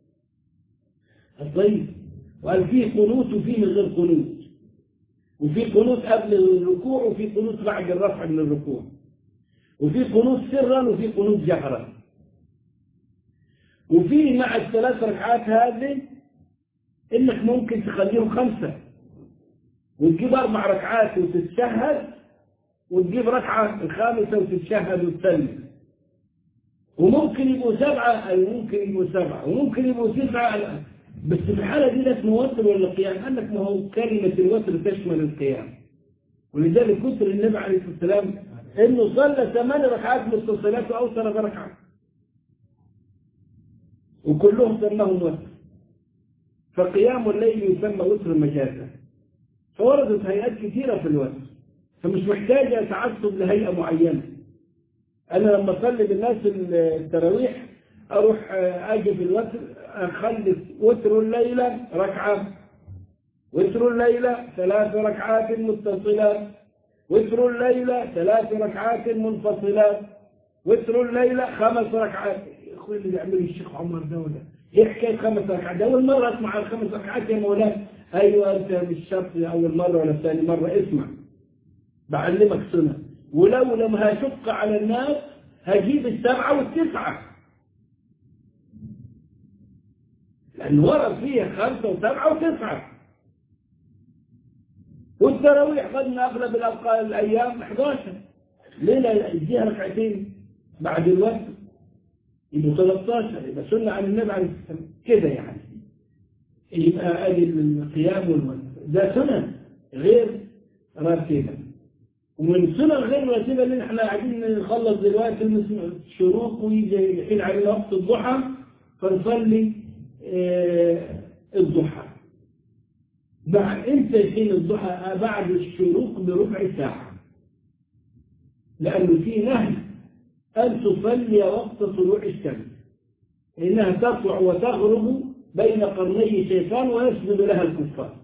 طيب وقال فيه قنوت وفيه من غير قنوت وفي قنوت قبل الركوع وفي قنوت بعد الرفع من الركوع وفي قنوت سرا وفي قنوت جهرا وفي مع الثلاث ركعات هذه انك ممكن تخليهم خمسة وتجيب اربع ركعات وتتشهد وتجيب ركعة الخامسة وتتشهد وتسلم وممكن يبقوا سبعة أي ممكن يبقوا سبعة وممكن يبقوا تسعة بس في الحالة دي لا اسمه وتر ولا قيام قال لك ما هو كلمة الوتر تشمل القيام ولذلك كتر النبي عليه الصلاة والسلام انه صلى ثمان ركعات متصلات واوتر بركعة وكلهم سماهم وتر فقيام الليل يسمى وتر مجازا فوردت هيئات كثيرة في الوتر فمش محتاجة تعصب لهيئة معينة أنا لما أصلي بالناس التراويح أروح أجي في الوتر أخلص وتر الليلة ركعة وتر الليلة ثلاث ركعات متصلات وتر الليلة ثلاث ركعات منفصلات وتر الليلة خمس ركعات أخوي اللي بيعمله الشيخ عمر ده ولا إيه حكاية خمس ركعات أول مرة أسمع الخمس ركعات يا مولانا أيوة أنت مش شرط أول مرة ولا ثاني مرة اسمع بعلمك سنة ولو لم هشق على الناس هجيب السبعة والتسعة لأن ورد فيها خمسة وسبعة وتسعة والتراويح خدنا أغلب الأوقات الأيام 11 ليلة يديها ركعتين بعد الوقت يبقوا 13 يبقى سنة عن النبي عليه الصلاة والسلام كده يعني يبقى أدي القيام والوقت ده سنة غير راتبة ومن سنة غير راتبة اللي احنا قاعدين نخلص دلوقتي الشروق ويجي يحين علينا وقت الضحى فنصلي اه الضحى بعد امتى يحين الضحى بعد الشروق بربع ساعة لأنه في نهي أن تصلي وقت طلوع الشمس إنها تطلع وتغرب بين قرني شيطان ويسجد لها الكفار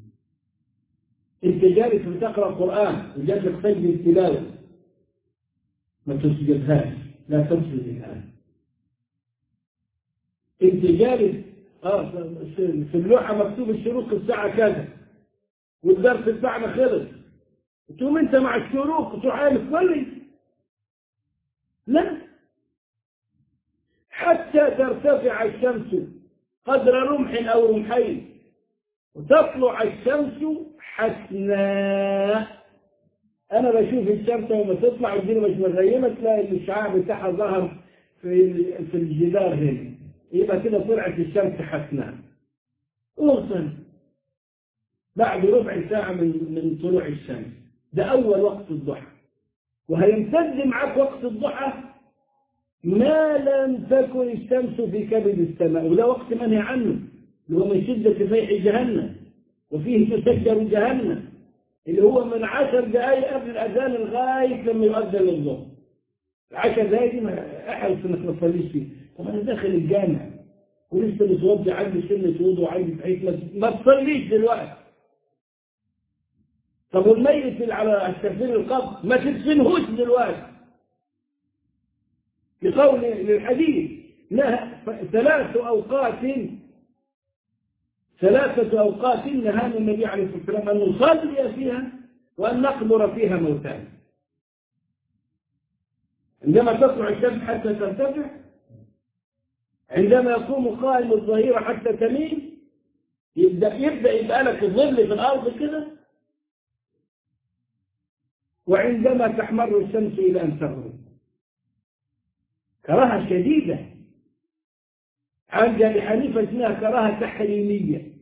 انت جالس بتقرا قران وجالس تسجد التلاوه ما تسجدهاش لا تسجد الان انت جالس اه في اللوحه مكتوب الشروق الساعه كذا والدرس بتاعنا خلص تقوم انت مع الشروق تروح عامل تصلي لا حتى ترتفع الشمس قدر رمح او رمحين وتطلع الشمس حسناء انا بشوف الشمس لما تطلع الدنيا مش مغيمه تلاقي الشعاع بتاعها ظهر في في الجدار هنا يبقى كده طلعت الشمس حسناء اوصل بعد ربع ساعة من من طلوع الشمس ده أول وقت الضحى وهيمتد معاك وقت الضحى ما لم تكن الشمس في كبد السماء وده وقت منهي عنه اللي هو من شدة فيح جهنم وفيه تسجر جهنم اللي هو من عشر دقائق قبل الأذان لغاية لما يؤذن الظهر العشر دقائق دي ما أحرص إنك ما تصليش فيه طب أنا داخل الجامع ولسه متوضي عندي سنة وضوء وعندي بحيث ما تصليش دلوقتي طب والميت اللي على التكفير القبر ما تدفنهوش دلوقتي لقول للحديث لا ثلاث أوقات ثلاثة أوقات نهانا النبي عليه الصلاة والسلام أن نصلي فيها وأن نقبر فيها موتانا عندما تطلع الشمس حتى ترتفع عندما يقوم قائم الظهيرة حتى تميل يبدأ, يبدأ يبقى لك ظل في الأرض كده وعندما تحمر الشمس إلى أن تغرب كراهة شديدة عند أبي حنيفة اسمها كراهة تحريمية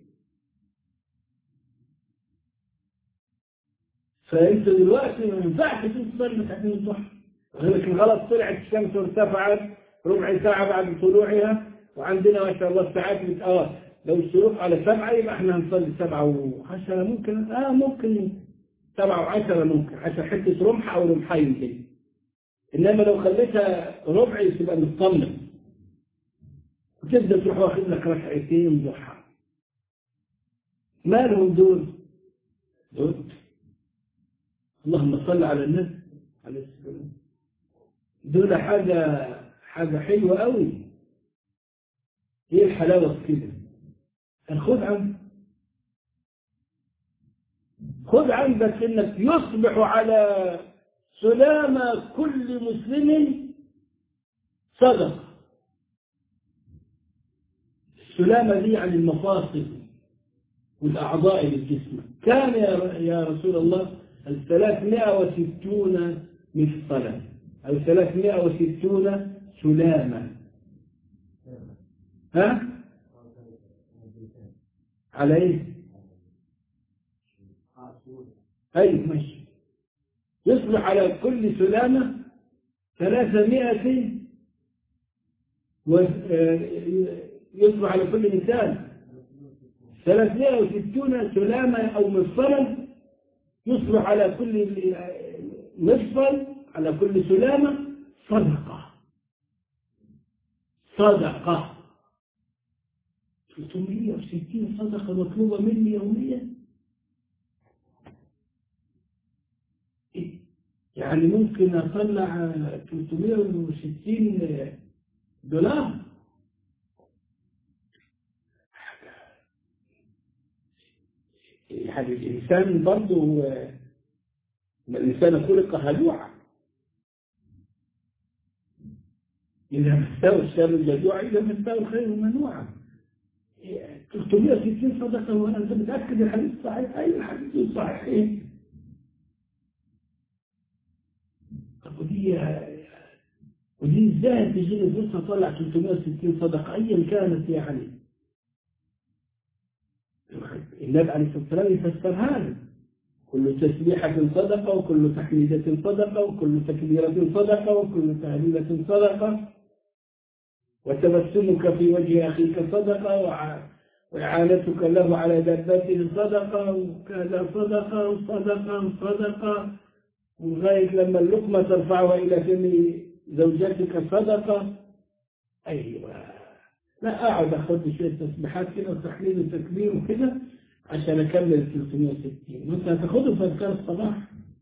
فأنت دلوقتي ما ينفعش تصلي تحريم الضحى لكن غلط طلعت الشمس وارتفعت ربع ساعة بعد طلوعها وعندنا ما شاء الله الساعات بت... اه لو الشروط على سبعة يبقى احنا هنصلي سبعة وعشرة ممكن اه ممكن سبعة وعشرة ممكن عشان حتة رمح أو رمحين كده إنما لو خليتها ربع تبقى مطمن وتبدأ تروح واخد لك ركعتين ضحى مالهم دول؟ دول اللهم صل على النبي عليه السلام دول حاجة حاجة حلوة قوي ايه الحلاوة في كده خذ عنك خذ عندك انك يصبح على سلامة كل مسلم صدقة السلامة دي عن المفاصل والأعضاء للجسم كان يا رسول الله الثلاثمائة وستون مفصلا أو ثلاثمائة وستون سلامة ها؟ على ايه؟ أي ماشي يصبح على كل سلامة ثلاثمائة و... يصبح على كل إنسان ثلاثمائة وستون سلامة أو مفصلا يصبح على كل مفصل على كل سلامة صدقة صدقة 360 صدقة مطلوبة مني يوميا يعني ممكن أطلع 360 دولار يعني الإنسان برضه الإنسان خلق هلوعا إذا مستوى الشر الجزوع إذا مستوى الخير منوعا 360 صدقة وأنت متأكد الحديث صحيح أي الحديث صحيح طب ودي ودي ازاي تجي لي فرصة طلع 360 صدقة أيا كانت يعني النبي عليه الصلاة والسلام يفسر هذا كل تسبيحة صدقة وكل تحميدة صدقة وكل تكبيرة صدقة وكل تهليلة صدقة وتبسمك في وجه أخيك صدقة وإعانتك له على دابته صدقة وكذا صدقة وصدقة وصدقة لغاية لما اللقمة ترفعها إلى فم زوجتك صدقة أيوة لا أقعد أخذ شوية تسبيحات كده وتحليل وتكبير وكده عشان أكمل 360 وأنت هتاخده في أذكار الصباح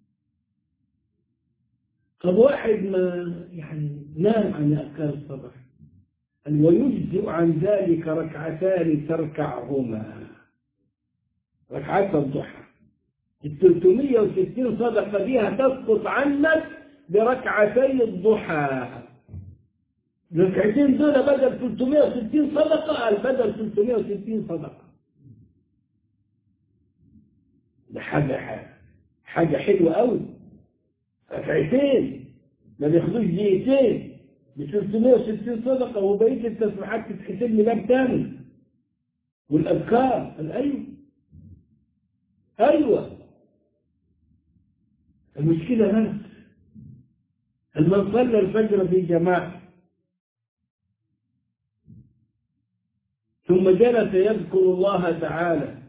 طب واحد ما يعني نام عن أذكار الصباح ويجزئ عن ذلك ركعتان تركعهما ركعات الضحى ال 360 صدقة دي هتسقط عنك بركعتي الضحى الركعتين دول بدل 360 صدقة البدل 360 صدقة ده حاجة حاجة حلوة قوي ركعتين ما بياخدوش دقيقتين ب 360 صدقة وبقية التسبيحات تتحسب لي باب تاني والأذكار الأيوة أيوة المشكلة بس من صلى الفجر في جماعة ثم جلس يذكر الله تعالى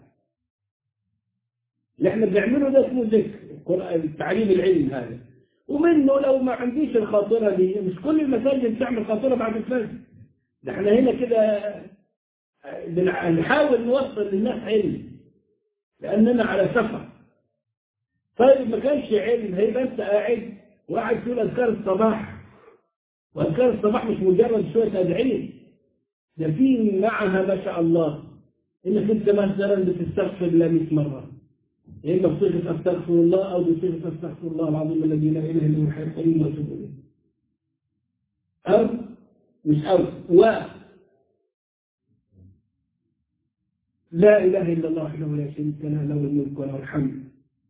اللي احنا بنعمله ده اسمه ذكر تعليم العلم هذا ومنه لو ما عنديش الخاطرة دي مش كل المساجد بتعمل خاطرة بعد الفجر ده احنا هنا كده بنحاول نوصل للناس علم لأننا على سفر طيب ما كانش علم هيبقى انت قاعد وقاعد تقول أذكار الصباح وأذكار الصباح مش مجرد شوية أدعية ده في معها ما شاء الله إنك أنت مثلا بتستغفر الله 100 مرة يا إما بصيغة أستغفر الله أو بصيغة أستغفر الله العظيم الذي لا إله إلا هو الحي القيوم وأتوب إليه أو مش أو و لا إله إلا الله وحده لا شريك له له الملك وله الحمد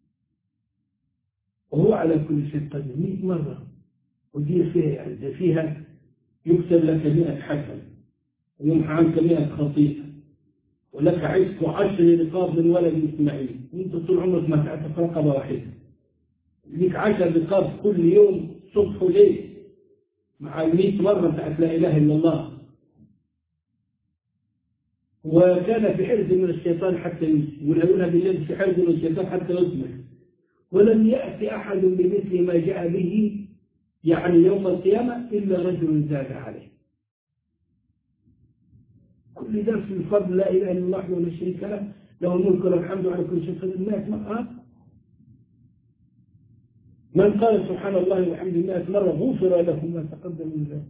وهو على كل شيء قدير 100 مرة ودي فيها يعني فيها يكتب لك 100 حسن ويمحى عنك 100 خطيئة ولك عشق عشر رقاب من ولد إسماعيل وانت طول عمرك ما تعتق رقبة واحدة ليك عشر رقاب كل يوم صبح وليل مع المئة مرة بتاعت لا إله إلا الله وكان في حرز من الشيطان حتى يسمع ولهنا بالليل في حرز من الشيطان حتى يسمع ولم يأتي أحد بمثل ما جاء به يعني يوم القيامة إلا رجل زاد عليه كل ده في الفضل لا إله إلا الله وحده لا شريك له له الملك وله الحمد على كل شيء قدير 100 مرة من قال سبحان الله وحمد 100 مرة غفر له ما تقدم من ذلك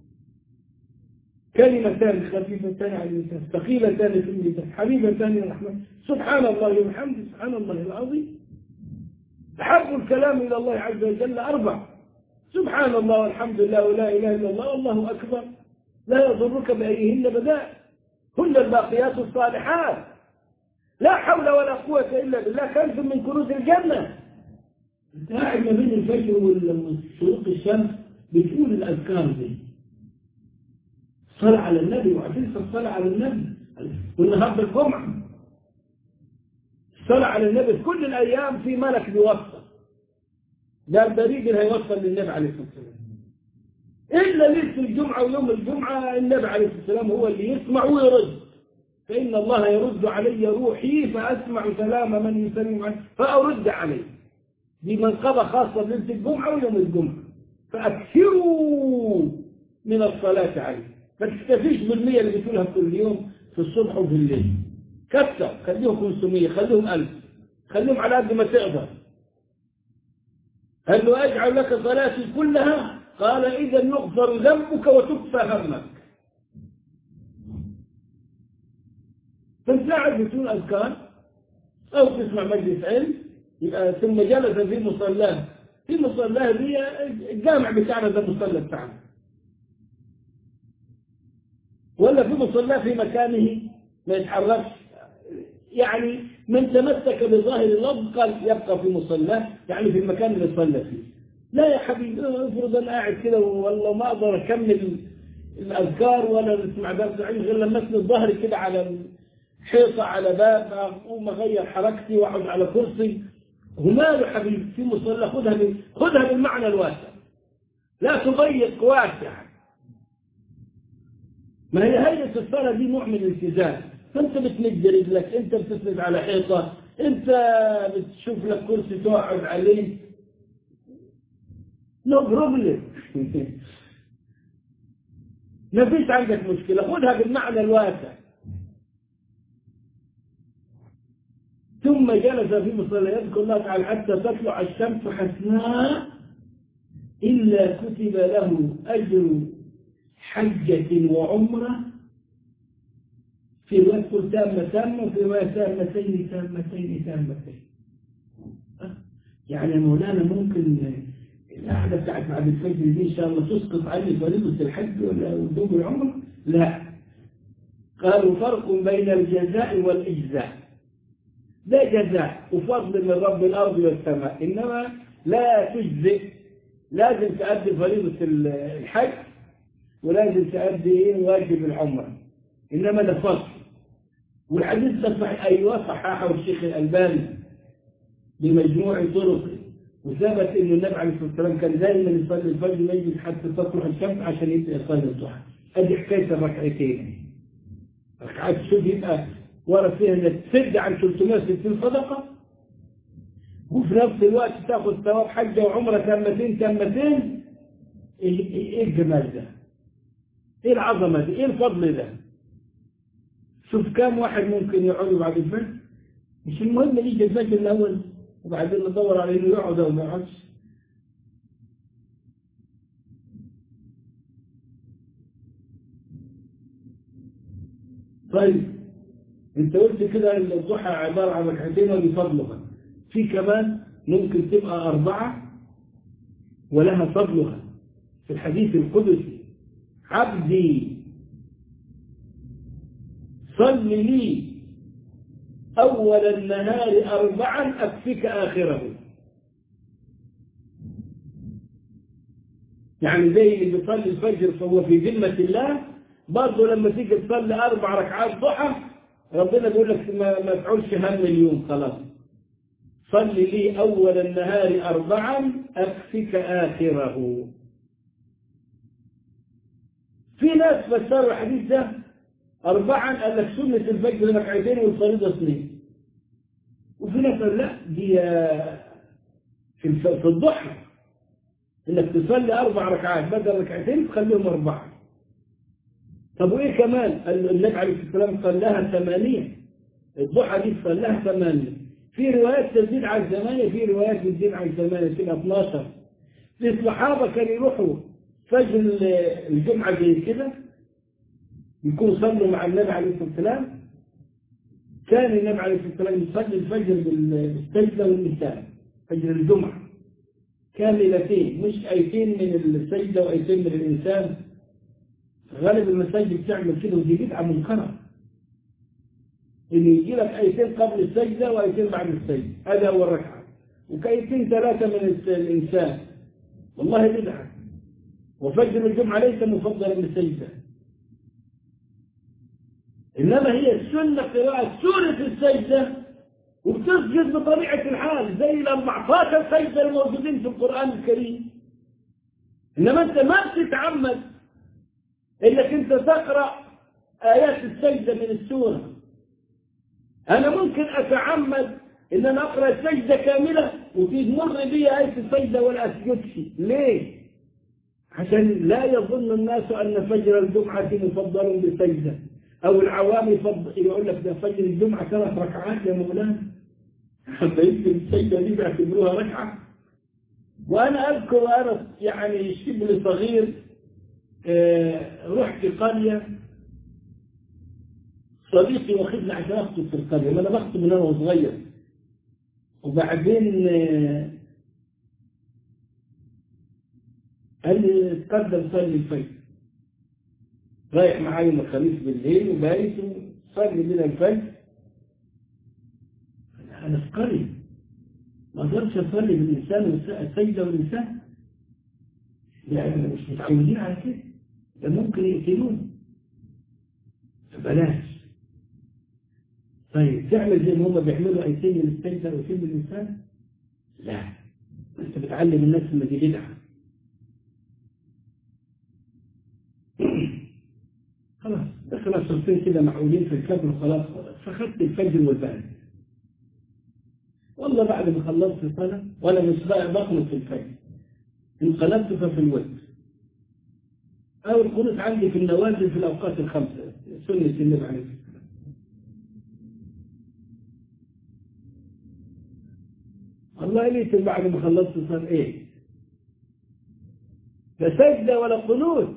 كلمتان خفيفتان على اللسان ثقيلتان في الميزان حبيبتان الى الرحمن سبحان الله وبحمده سبحان الله العظيم أحب الكلام إلى الله عز وجل أربع سبحان الله والحمد لله ولا إله إلا الله والله أكبر لا يضرك بأيهن بداء هن الباقيات الصالحات لا حول ولا قوة إلا بالله كنز من كنوز الجنة انت قاعد ما بين الفجر والشروق الشمس بتقول الأذكار دي الصلاة على النبي وعشان الصلاة على النبي والنهارده الجمعة الصلاة على النبي في كل الأيام في ملك بيوصل ده البريد اللي هيوصل للنبي عليه الصلاة والسلام إلا ليلة الجمعة ويوم الجمعة النبي عليه الصلاة والسلام هو اللي يسمع ويرد فإن الله يرد علي روحي فأسمع كلام من يسلم عنه فأرد عليه دي منقبة خاصة بليلة الجمعة ويوم الجمعة فأكثروا من الصلاة عليه ما تكتفيش بالمية اللي بتقولها كل يوم في الصبح وفي الليل كثر خليهم 500 خليهم 1000 خليهم على قد ما تقدر قال له أجعل لك صلاتي كلها قال إذا يغفر ذنبك وتكفى همك فانت قاعد بتقول أذكار أو تسمع مجلس علم يبقى ثم جلس في مصلاه في مصلاه دي الجامع بتاعنا ده المصلى بتاعنا ولا في مصلاه في مكانه ما يتحركش يعني من تمسك بظاهر اللفظ قال يبقى في مصلاه يعني في المكان اللي صلى فيه لا يا حبيبي افرض انا قاعد كده والله ما اقدر اكمل الاذكار ولا اسمع درس علم غير لما اسند ظهري كده على حيطه على باب اقوم اغير حركتي واقعد على كرسي وماله حبيبي في مصلى خذها بال... خذها بالمعنى الواسع لا تضيق واسع ما هي هيئه الصلاه دي نوع من الالتزام فانت بتمد رجلك انت بتسند على حيطه انت بتشوف لك كرسي تقعد عليه نو بروبلم ما فيش عندك مشكله خذها بالمعنى الواسع ثم جلس في مصلى يذكر الله تعالى حتى تطلع الشمس حسناء إلا كتب له أجر حجة وعمرة في رواية تامة تامة وفي رواية تامتين تامتين تامتين يعني مولانا ممكن القعدة بتاعت بعد الفجر دي إن شاء الله تسقط عني فريضة الحج ولا وجوب العمرة؟ لا قالوا فرق بين الجزاء والإجزاء ده جزاء وفضل من رب الأرض والسماء إنما لا تجزئ لازم تؤدي فريضة الحج ولازم تؤدي واجب العمرة إنما ده فصل والحديث ده صحيح أيوة صححه الشيخ الألباني بمجموع طرقه وثبت إنه النبي عليه الصلاة والسلام كان دائما يصلي الفجر يجلس حتى تطلع الشمس عشان يبدأ يصلي الضحى أدي حكاية الركعتين ركعات شوف يبقى ورد فيها انك تسد عن 360 صدقة وفي نفس الوقت تاخذ ثواب حجة وعمرة تامتين تامتين ايه الجمال ده ايه العظمة دي ايه الفضل ده شوف كام واحد ممكن يقعد بعد الفجر مش المهم يجي الفجر الاول وبعدين ندور على انه يقعد او ما يقعدش طيب انت قلت كده ان الضحى عبارة عن ركعتين ولفضلها في كمان ممكن تبقى أربعة ولها فضلها في الحديث القدسي عبدي صل لي أول النهار أربعا أكفك آخره يعني زي اللي بيصلي الفجر فهو في ذمة الله برضه لما تيجي تصلي أربع ركعات ضحى ربنا بيقول لك ما, ما تعولش هم اليوم خلاص صل لي أول النهار أربعا أكفك آخره في ناس فسروا الحديث ده أربعا قال لك سنة الفجر ركعتين والفريضة اثنين وفي ناس قال لا دي في الف- في الضحى انك تصلي اربع ركعات بدل ركعتين تخليهم اربعه طب وايه كمان قال النبي عليه الصلاه والسلام صلاها ثمانيه الضحى دي صلاها ثمانيه في روايات تزيد عن ثمانيه في روايات تزيد عن ثمانيه تبقى 12 في الصحابه كانوا يروحوا فجر الجمعه زي كده يكونوا صلوا مع النبي عليه الصلاه والسلام كان النبي عليه الصلاه والسلام يصلي الفجر بالسجده والنساء فجر الجمعه كاملتين مش ايتين من السجده وايتين من الانسان غالب المساجد بتعمل كده ودي بدعه منكره ان يجي لك ايتين قبل السجده وايتين بعد السجده هذا هو الركعه وكايتين ثلاثه من الانسان والله بدعه وفجر الجمعه ليس مفضلا للسجده انما هي السنه قراءه سوره السجده وبتسجد بطبيعه الحال زي ال 14 سجده الموجودين في القران الكريم انما انت ما بتتعمد انك انت تقرا ايات السجده من السوره انا ممكن اتعمد ان انا اقرا السجده كامله وتمر بي ايه السجده ولا اسجدش ليه عشان لا يظن الناس ان فجر الجمعه مفضل بسجده او العوام يفضل يقول لك ده فجر الجمعه ثلاث ركعات يا مولانا حتى يمكن السجده دي بيعتبروها ركعه وانا اذكر وانا يعني شبه صغير آه رحت قريه صديقي واخدني عشان اخطب في القريه ما انا بخطب من انا صغير وبعدين آه قال لي تقدم صلي الفجر رايح معايا يوم الخميس بالليل وبايت وصلي بنا الفجر انا في قريه ما اقدرش اصلي بالانسان والسجده والانسان يعني مش متعودين على كده ده ممكن يقتلوني فبلاش طيب تعمل زي ما هم بيعملوا ايتين للسجده وايتين للانسان لا انت بتعلم الناس ان دي بدعه خلاص دخل الصرفين كده معقولين في الكبر وخلاص فخدت الفجر والبعد والله بعد ما خلصت الصلاة وأنا مش بقى بقنط في الفجر انقلبت ففي الوتر أو القنوت عندي في النوازل في الأوقات الخمسة سنة النبي عليه الصلاة والسلام والله ليت بعد ما خلصت صار إيه لا سجدة ولا قنوت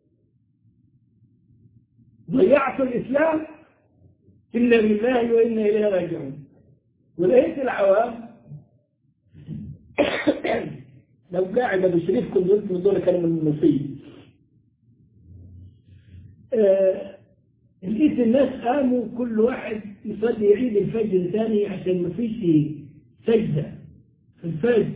ضيعت الإسلام إنا لله وإنا إليه راجعون ولقيت العوام لو قاعد بشريفكم دول دول كانوا من المصيب آه لقيت الناس قاموا كل واحد يصلي يعيد الفجر ثاني عشان ما فيش سجدة في الفجر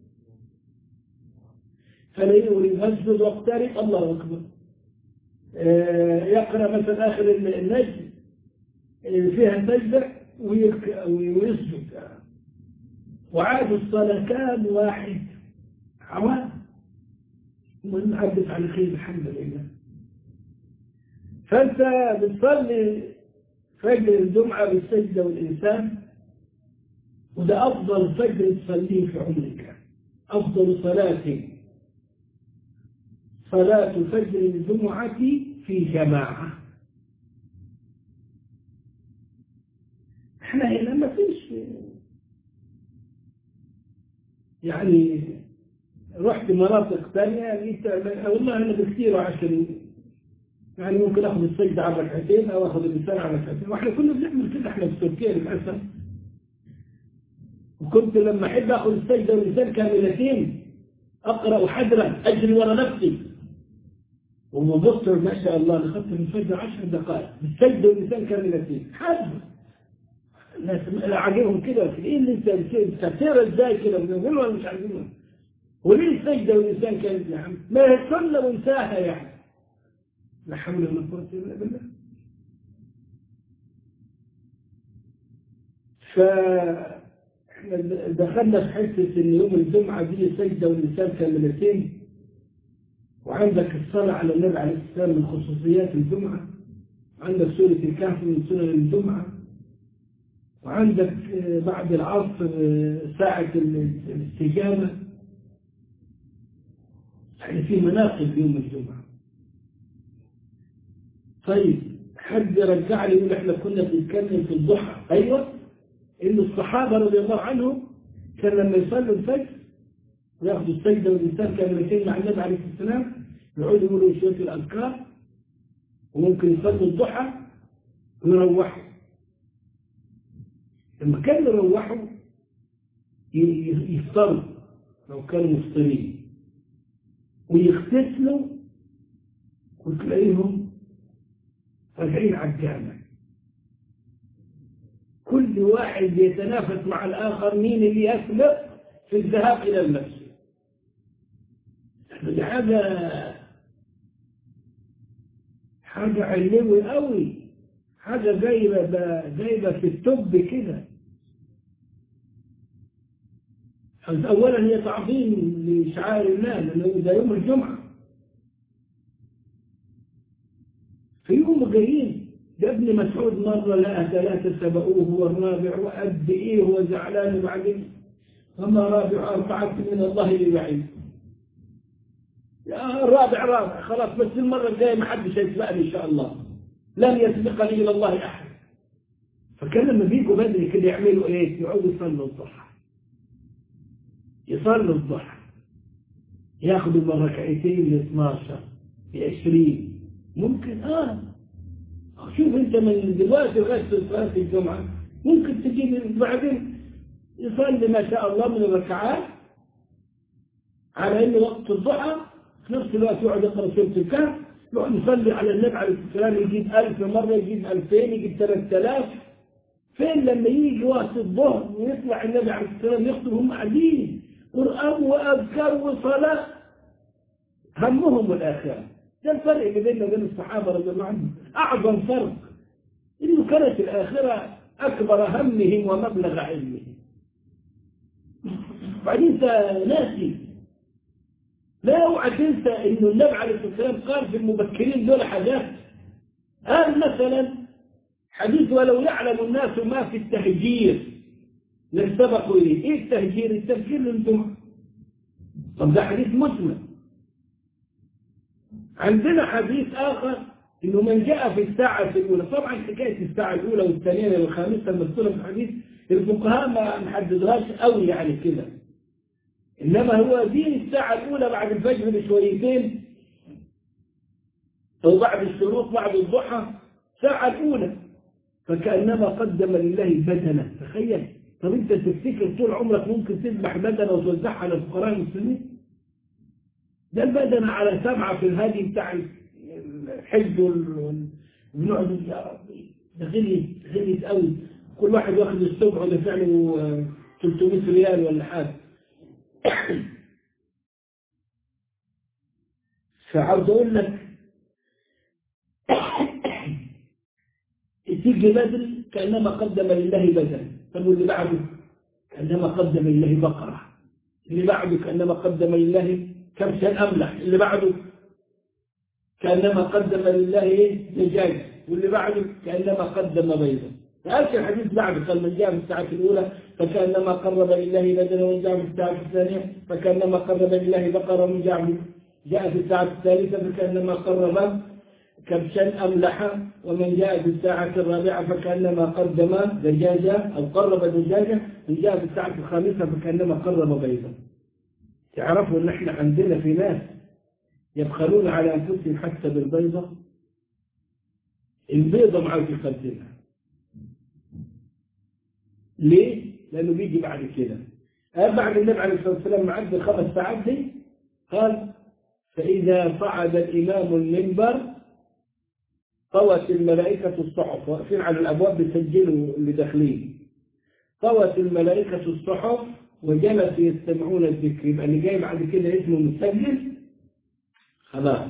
فلاقيه يسجد واقترب الله أكبر آه يقرأ مثلا آخر النجم فيها سجدة ويسجد وعاد الصلاة كان واحد عوام المهم عدت على خير الحمد لله فأنت بتصلي فجر الجمعة بالسجدة والإنسان وده أفضل فجر تصليه في عمرك أفضل صلاة صلاة فجر الجمعة في جماعة احنا هنا ما فيش يعني رحت مناطق ثانية لقيت والله انا بكثير عشان يعني ممكن اخذ السجدة على ركعتين او اخذ الانسان على ركعتين واحنا كنا بنعمل كده احنا في تركيا للاسف وكنت لما احب اخذ السجدة والانسان كاملتين اقرا حدرا اجري ورا نفسي وببص ما شاء الله انا اخذت من الفجر 10 دقائق بالسجدة والانسان كاملتين حد الناس عاجبهم كده ايه اللي انت بتفسيرها ازاي كده بنقول ولا مش عاجبهم وليه السجده والانسان كان يا عم ما هي السنه وانساها يعني لا حول ولا قوه الا بالله ف احنا دخلنا في حته ان يوم الجمعه دي سجده والانسان كاملتين وعندك الصلاه على النبي عليه السلام من خصوصيات الجمعه عندك سورة الكهف من سنن الجمعة وعندك بعد العصر ساعة الاستجابة يعني في مناقب يوم الجمعة طيب حد رجع لي يقول احنا كنا بنتكلم في الضحى ايوه ان الصحابة رضي الله عنهم كان لما يصلوا الفجر وياخذوا السجدة والإنسان كاملتين مع النبي عليه السلام يقعدوا يقولوا شوية الأذكار وممكن يصلوا الضحى ويروحوا لما كانوا يروحوا يفطروا لو كانوا مفطرين ويغتسلوا وتلاقيهم راجعين على الجامع كل واحد يتنافس مع الآخر مين اللي يسبق في الذهاب إلى المسجد دي حاجة حاجة علوي قوي حاجة جايبة جايبة في التب كده أولا هي تعظيم لشعائر الله لأنه ده يوم الجمعة في يوم جايين ده ابن مسعود مرة لقى ثلاثة سبقوه والرابع وقد إيه هو زعلان وبعدين فما رابع أربعة من الله لبعيد يا الرابع رابع خلاص بس المرة الجاية ما حدش هيسبقني إن شاء الله لن يسبقني إلى الله أحد فكان لما بيجوا بدري كده يعملوا إيه يقعدوا يصلوا الضحى يصلوا الضحى ياخذوا من ركعتين ل 12 ل 20 ممكن اه شوف انت من دلوقتي لغايه صلاه الجمعه ممكن تجيب بعدين يصلي ما شاء الله من الركعات على انه وقت الضحى في نفس الوقت يقعد يقرا سوره الكهف يقعد يصلي على النبي عليه الصلاه والسلام يجيب 1000 مره يجيب 2000 يجيب 3000 فين لما يجي وقت الظهر ويطلع النبي عليه الصلاه والسلام يخطب هم قاعدين قرآن وأذكار وصلاة همهم الآخرة ده الفرق بيننا وبين الصحابة رضي الله عنهم أعظم فرق إنه كانت الآخرة أكبر همهم ومبلغ علمهم بعدين أنت ناسي لا اوعى تنسى إنه النبي عليه الصلاة والسلام قال في المبكرين دول حاجات قال مثلا حديث ولو يعلم الناس ما في التهجير لسبقوا إليه إيه التهجير التفكير للجمعة طب ده حديث مسلم عندنا حديث آخر إنه من جاء في الساعة الأولى طبعا حكاية الساعة الأولى والثانية والخامسة المذكورة في الحديث الفقهاء ما محددهاش قوي يعني كده إنما هو دي الساعة الأولى بعد الفجر بشويتين أو بعد الشروق بعد الضحى الساعة الأولى فكأنما قدم لله بدنة تخيل طب انت تفتكر طول عمرك ممكن تذبح بدنه وتوزعها على الفقراء المسلمين ده البدنه على سبعه في الهادي بتاع الحج وبنقعد يا ربي ده غليت غليت قوي كل واحد واخد السبع ودافع له 300 ريال ولا حاجه فعاوز اقول لك تيجي بدري كانما قدم لله بدنه طب واللي بعده كأنما قدم لله بقرة اللي بعده كأنما قدم لله كبشا أملح اللي بعده كأنما قدم لله دجاج واللي بعده كأنما قدم بيضا فقالش الحديث بعده قال من جاء في الساعة الأولى فكأنما قرب لله بدنا ومن جاء في الساعة الثانية فكأنما قرب لله بقرة ومن جاء جاء في الساعة الثالثة فكأنما قرب كبشا أملح ومن جاء في الساعة الرابعة فكأنما قدم دجاجة أو قرب دجاجة من جاء في الساعة الخامسة فكأنما قرب بيضا تعرفوا أن احنا عندنا في ناس يبخلون على أنفسهم حتى بالبيضة البيضة معاه في خلفنا ليه؟ لأنه بيجي بعد كده بعد النبي عليه الصلاة والسلام معد الخمس ساعات دي قال فإذا صعد الإمام المنبر طوت الملائكة الصحف واقفين على الأبواب بيسجلوا اللي داخلين طوت الملائكة الصحف وجلسوا يستمعون الذكر يبقى اللي جاي بعد كده اسمه متسجل خلاص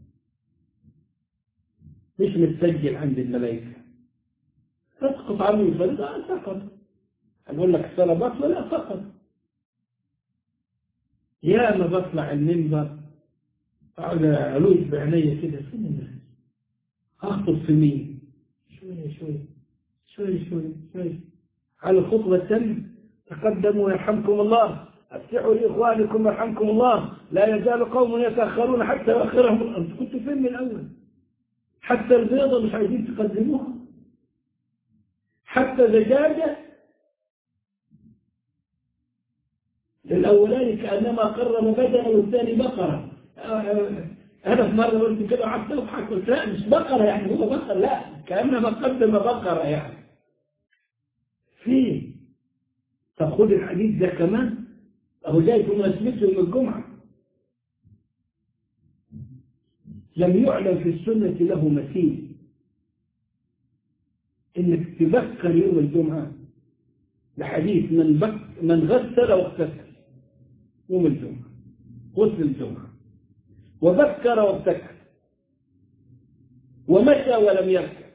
مش متسجل عند الملائكة تسقط عنه الفريضة آه سقط أقول لك الصلاة بطلة لا سقط يا ما بطلع المنبر أقعد ألوج بعيني كده فين الناس أخطب في مين شوية شوية شوية شوية شوية على الخطوة الثانية تقدموا يرحمكم الله افتحوا لإخوانكم يرحمكم الله لا يزال قوم يتأخرون حتى يؤخرهم أنت كنتوا فين من الأول حتى البيضة مش عايزين تقدموها حتى زجاجة الأولاني كأنما قرب بدنه والثاني بقرة أنا في مرة قلت كده قعدت أضحك قلت لا مش بقرة يعني هو بقرة لا كأنما قدم بقرة يعني في طب خد الحديث ده كمان أهو جاي في مناسبته يوم الجمعة لم يعلم في السنة له مثيل إنك تبكر يوم الجمعة لحديث من بك من غسل واغتسل يوم الجمعة غسل الجمعة وبكر وابتكر ومشى ولم يركع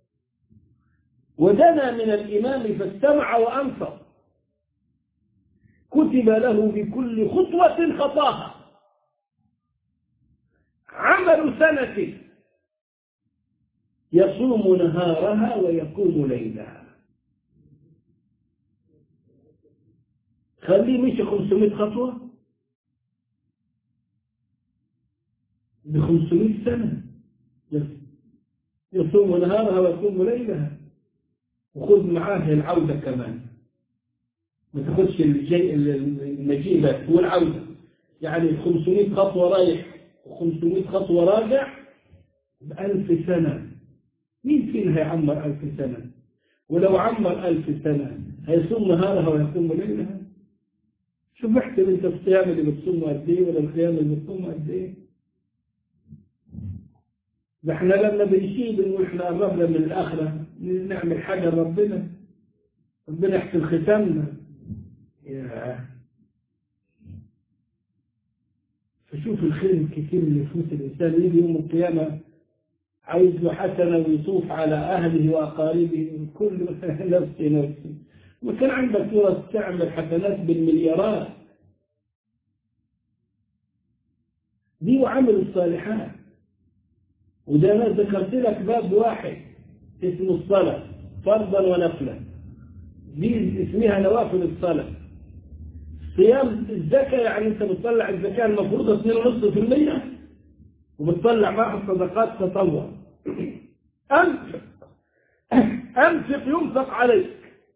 ودنا من الإمام فاستمع وأنصت كتب له بكل خطوة خطاها عمل سنة يصوم نهارها ويقوم ليلها خليه مشي 500 خطوة ب 500 سنة يصوم نهارها ويقوم ليلها وخذ معاه العودة كمان ما تاخدش الجي المجيء بس هو العودة يعني 500 خطوة رايح و500 خطوة راجع بألف سنة مين فينا هيعمر ألف سنة ولو عمر ألف سنة هيصوم نهارها ويقوم ليلها شوف احسب انت الصيام اللي بتصومه قد ايه ولا القيام اللي بتصومه قد ايه ده احنا لما بنشيب نقول احنا قربنا من الآخرة نعمل حاجة لربنا ربنا يحسن ختامنا يا فشوف الخير الكثير اللي يفوت الإنسان يجي يوم القيامة عايز له حسنة ويطوف على أهله وأقاربه كل نفسي نفسي وكان عندك فرص تعمل حسنات بالمليارات دي وعمل الصالحات وده أنا ذكرت لك باب واحد اسمه الصلاة فرضا ونفلا دي اسمها نوافل الصلاة صيام الزكاة يعني انت بتطلع الزكاة المفروضة 2.5% وبتطلع معها صدقات تطوع أنفق أنفق ينفق عليك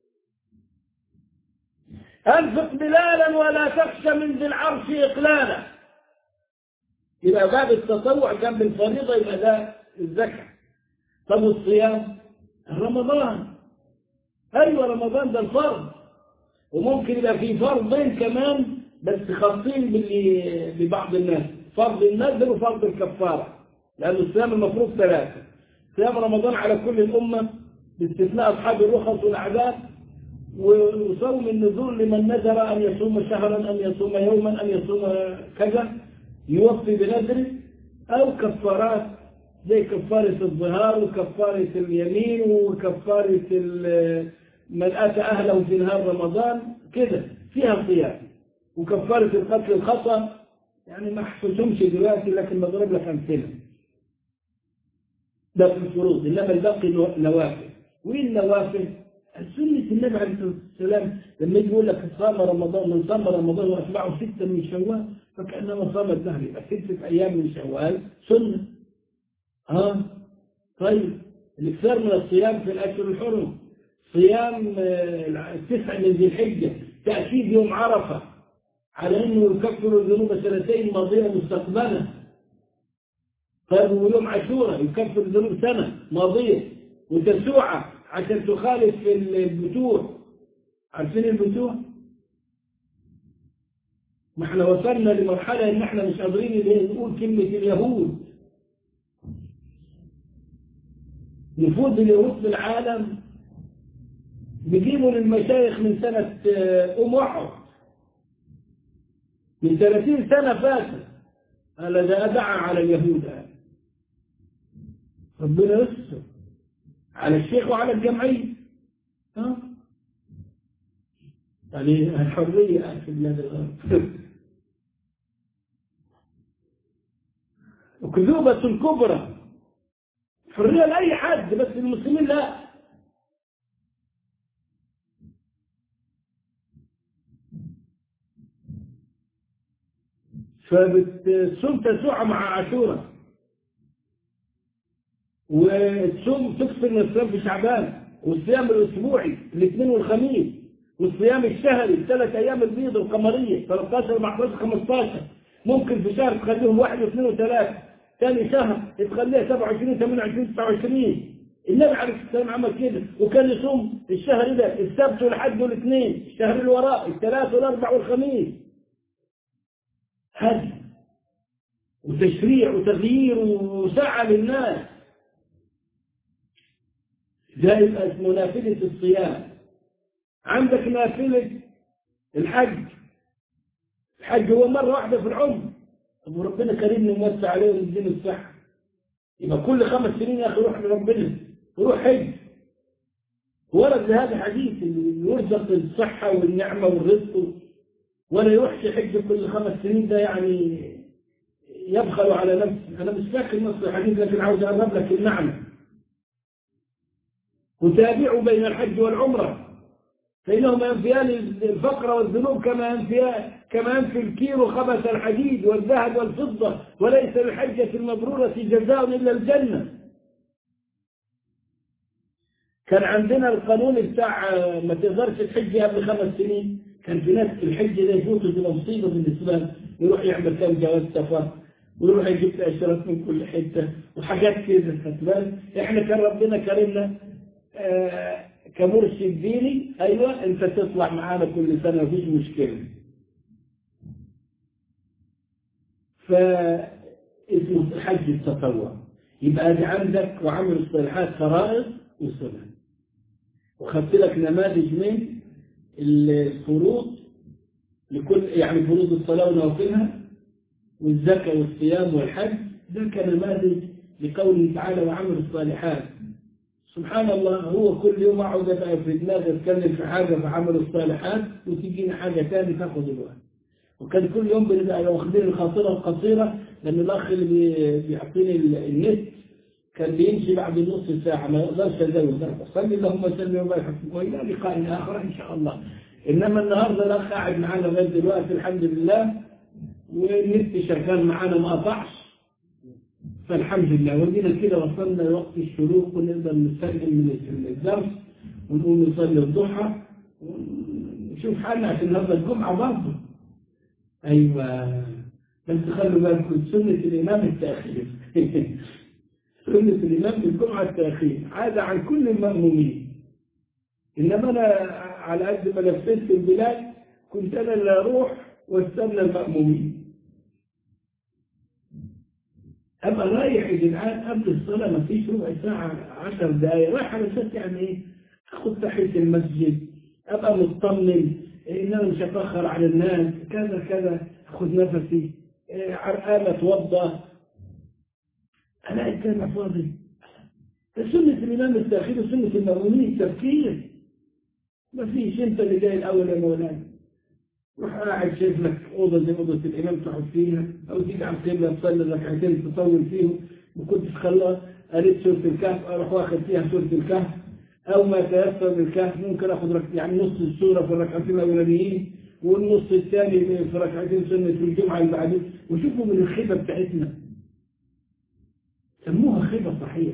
أنفق بلالا ولا تخشى من ذي العرش إقلالا يبقى باب التطوع جنب الفريضة يبقى ده الزكاة طب والصيام رمضان أيوة رمضان ده الفرض وممكن يبقى في فرضين كمان بس خاصين باللي ببعض الناس فرض النذر وفرض الكفارة لأن الصيام المفروض ثلاثة صيام رمضان على كل الأمة باستثناء أصحاب الرخص والأعداد وصوم النذور لمن نذر أن يصوم شهرا أن يصوم يوما أن يصوم كذا يوفي بنذره أو كفارات زي كفارة الظهار وكفارة اليمين وكفارة من أتى أهله في نهار رمضان كده فيها صيام وكفارة القتل الخطأ يعني ما حفظهمش دلوقتي لكن بضرب لك أمثلة ده في الفروض إنما الباقي نوافل وإيه النوافل؟ سنة النبي عليه الصلاة والسلام لما يجي يقول لك صام رمضان من صام رمضان وأتبعه ستة من شوال فكأنما صام الدهر يبقى ستة أيام من شوال سنة ها طيب الإكثار من الصيام في الأشهر الحرم صيام التسع من ذي الحجة تأكيد يوم عرفة على أنه يكفر الذنوب سنتين ماضية مستقبلة طيب ويوم عاشوراء يكفر الذنوب سنة ماضية وتسوعة عشان تخالف في البتوع عارفين البتوع؟ ما احنا وصلنا لمرحلة ان احنا مش قادرين نقول كلمة اليهود نفوذ اليهود في العالم بيجيبوا للمشايخ من سنة أم أحد من 30 سنة فاتت هذا ده دعا على اليهود هذا ربنا يستر على الشيخ وعلى الجمعية ها يعني الحرية في بلاد الغرب وكذوبة كبرى حرية لأي حد بس المسلمين لا فبتصوم تسوع مع عاشوراء وتصوم تكفر من الصيام في شعبان والصيام الاسبوعي الاثنين والخميس والصيام الشهري الثلاث ايام البيض القمريه 13 14 15 ممكن في شهر تخليهم واحد واثنين وثلاثه ثاني شهر تخليها 27 28 29 النبي عليه الصلاه والسلام عمل كده وكان يصوم الشهر ده السبت والحد والاثنين الشهر اللي وراه الثلاث والاربع والخميس هدي وتشريع وتغيير وسعة للناس ده يبقى اسمه نافلة الصيام عندك نافلة الحج الحج هو مرة واحدة في العمر طب وربنا كريمنا وموسع عليه ويدينا الصحة يبقى كل خمس سنين يا أخي روح لربنا وروح حج ورد هذا حديث اللي يرزق الصحة والنعمة والرزق ولا يروحش حج كل خمس سنين ده يعني يبخل على نفسه أنا مش فاكر نص الحديث لكن عاوز أقرب لك المعنى وتابعوا بين الحج والعمرة فإنهما ينفيان الفقر والذنوب كما ينفيان كما ينفي الكير خبث الحديد والذهب والفضة وليس للحجة المبرورة جزاء إلا الجنة كان عندنا القانون بتاع ما تقدرش تحج قبل خمس سنين كان في ناس الحج ده يفوته تبقى مصيبة بالنسبة له يروح يعمل كام جواز سفر ويروح يجيب تأشيرات من كل حتة وحاجات كده خد احنا كان ربنا كرمنا آه كمرشد ديني ايوه انت تطلع معانا كل سنة مفيش مشكلة فاسمه الحج التطوع يبقى دي عندك وعمل الصالحات فرائض وسنن وخدت لك نماذج من الفروض لكل يعني فروض الصلاة ونوافلها والزكاة والصيام والحج ده كنماذج لقوله تعالى وعمل الصالحات سبحان الله هو كل يوم اقعد بقى في دماغي اتكلم في حاجه في عمل الصالحات وتجيني حاجه ثانيه تاخذ الوقت وكان كل يوم بنبقى واخدين الخاطره القصيره لان الاخ اللي بيعطيني النت كان بيمشي بعد نص ساعه ما يقدرش ازود صلي اللهم سلم وبارك والى لقاء اخر ان شاء الله انما النهارده الاخ قاعد معانا لغايه دلوقتي الحمد لله والنت شغال معانا ما قطعش فالحمد لله ودينا كده وصلنا لوقت الشروق ونقدر نستخدم من الدرس ونقوم نصلي الضحى ونشوف حالنا عشان النهارده الجمعه برضه ايوه بس خلوا بالكم سنه الامام التاخير سنه الامام في الجمعه التاخير عاده عن كل المامومين انما انا على قد ما لفيت في البلاد كنت انا اللي اروح واستنى المامومين أبقى رايح يا جدعان قبل الصلاة ما فيش ربع ساعة عشر دقايق رايح على أساس يعني إيه أخد تحية المسجد أبقى مطمن إن أنا مش هتأخر على الناس كذا كذا أخد نفسي إيه عرقان أتوضى ألاقي الجامع فاضي سنة الإمام التأخير وسنة المأمونين التفكير ما فيش أنت اللي جاي الأول يا مولانا روح قاعد شايف لك أوضة زي أوضة الإمام تقعد فيها أو تيجي على القبلة تصلي ركعتين تطول فيهم وكنت تخلص قريت سورة الكهف أروح واخد فيها سورة الكهف أو ما تيسر من الكهف ممكن آخد رك... يعني نص السورة في الركعتين الأولانيين والنص الثاني في ركعتين سنة الجمعة اللي بعدين وشوفوا من الخيبة بتاعتنا سموها خيبة صحيح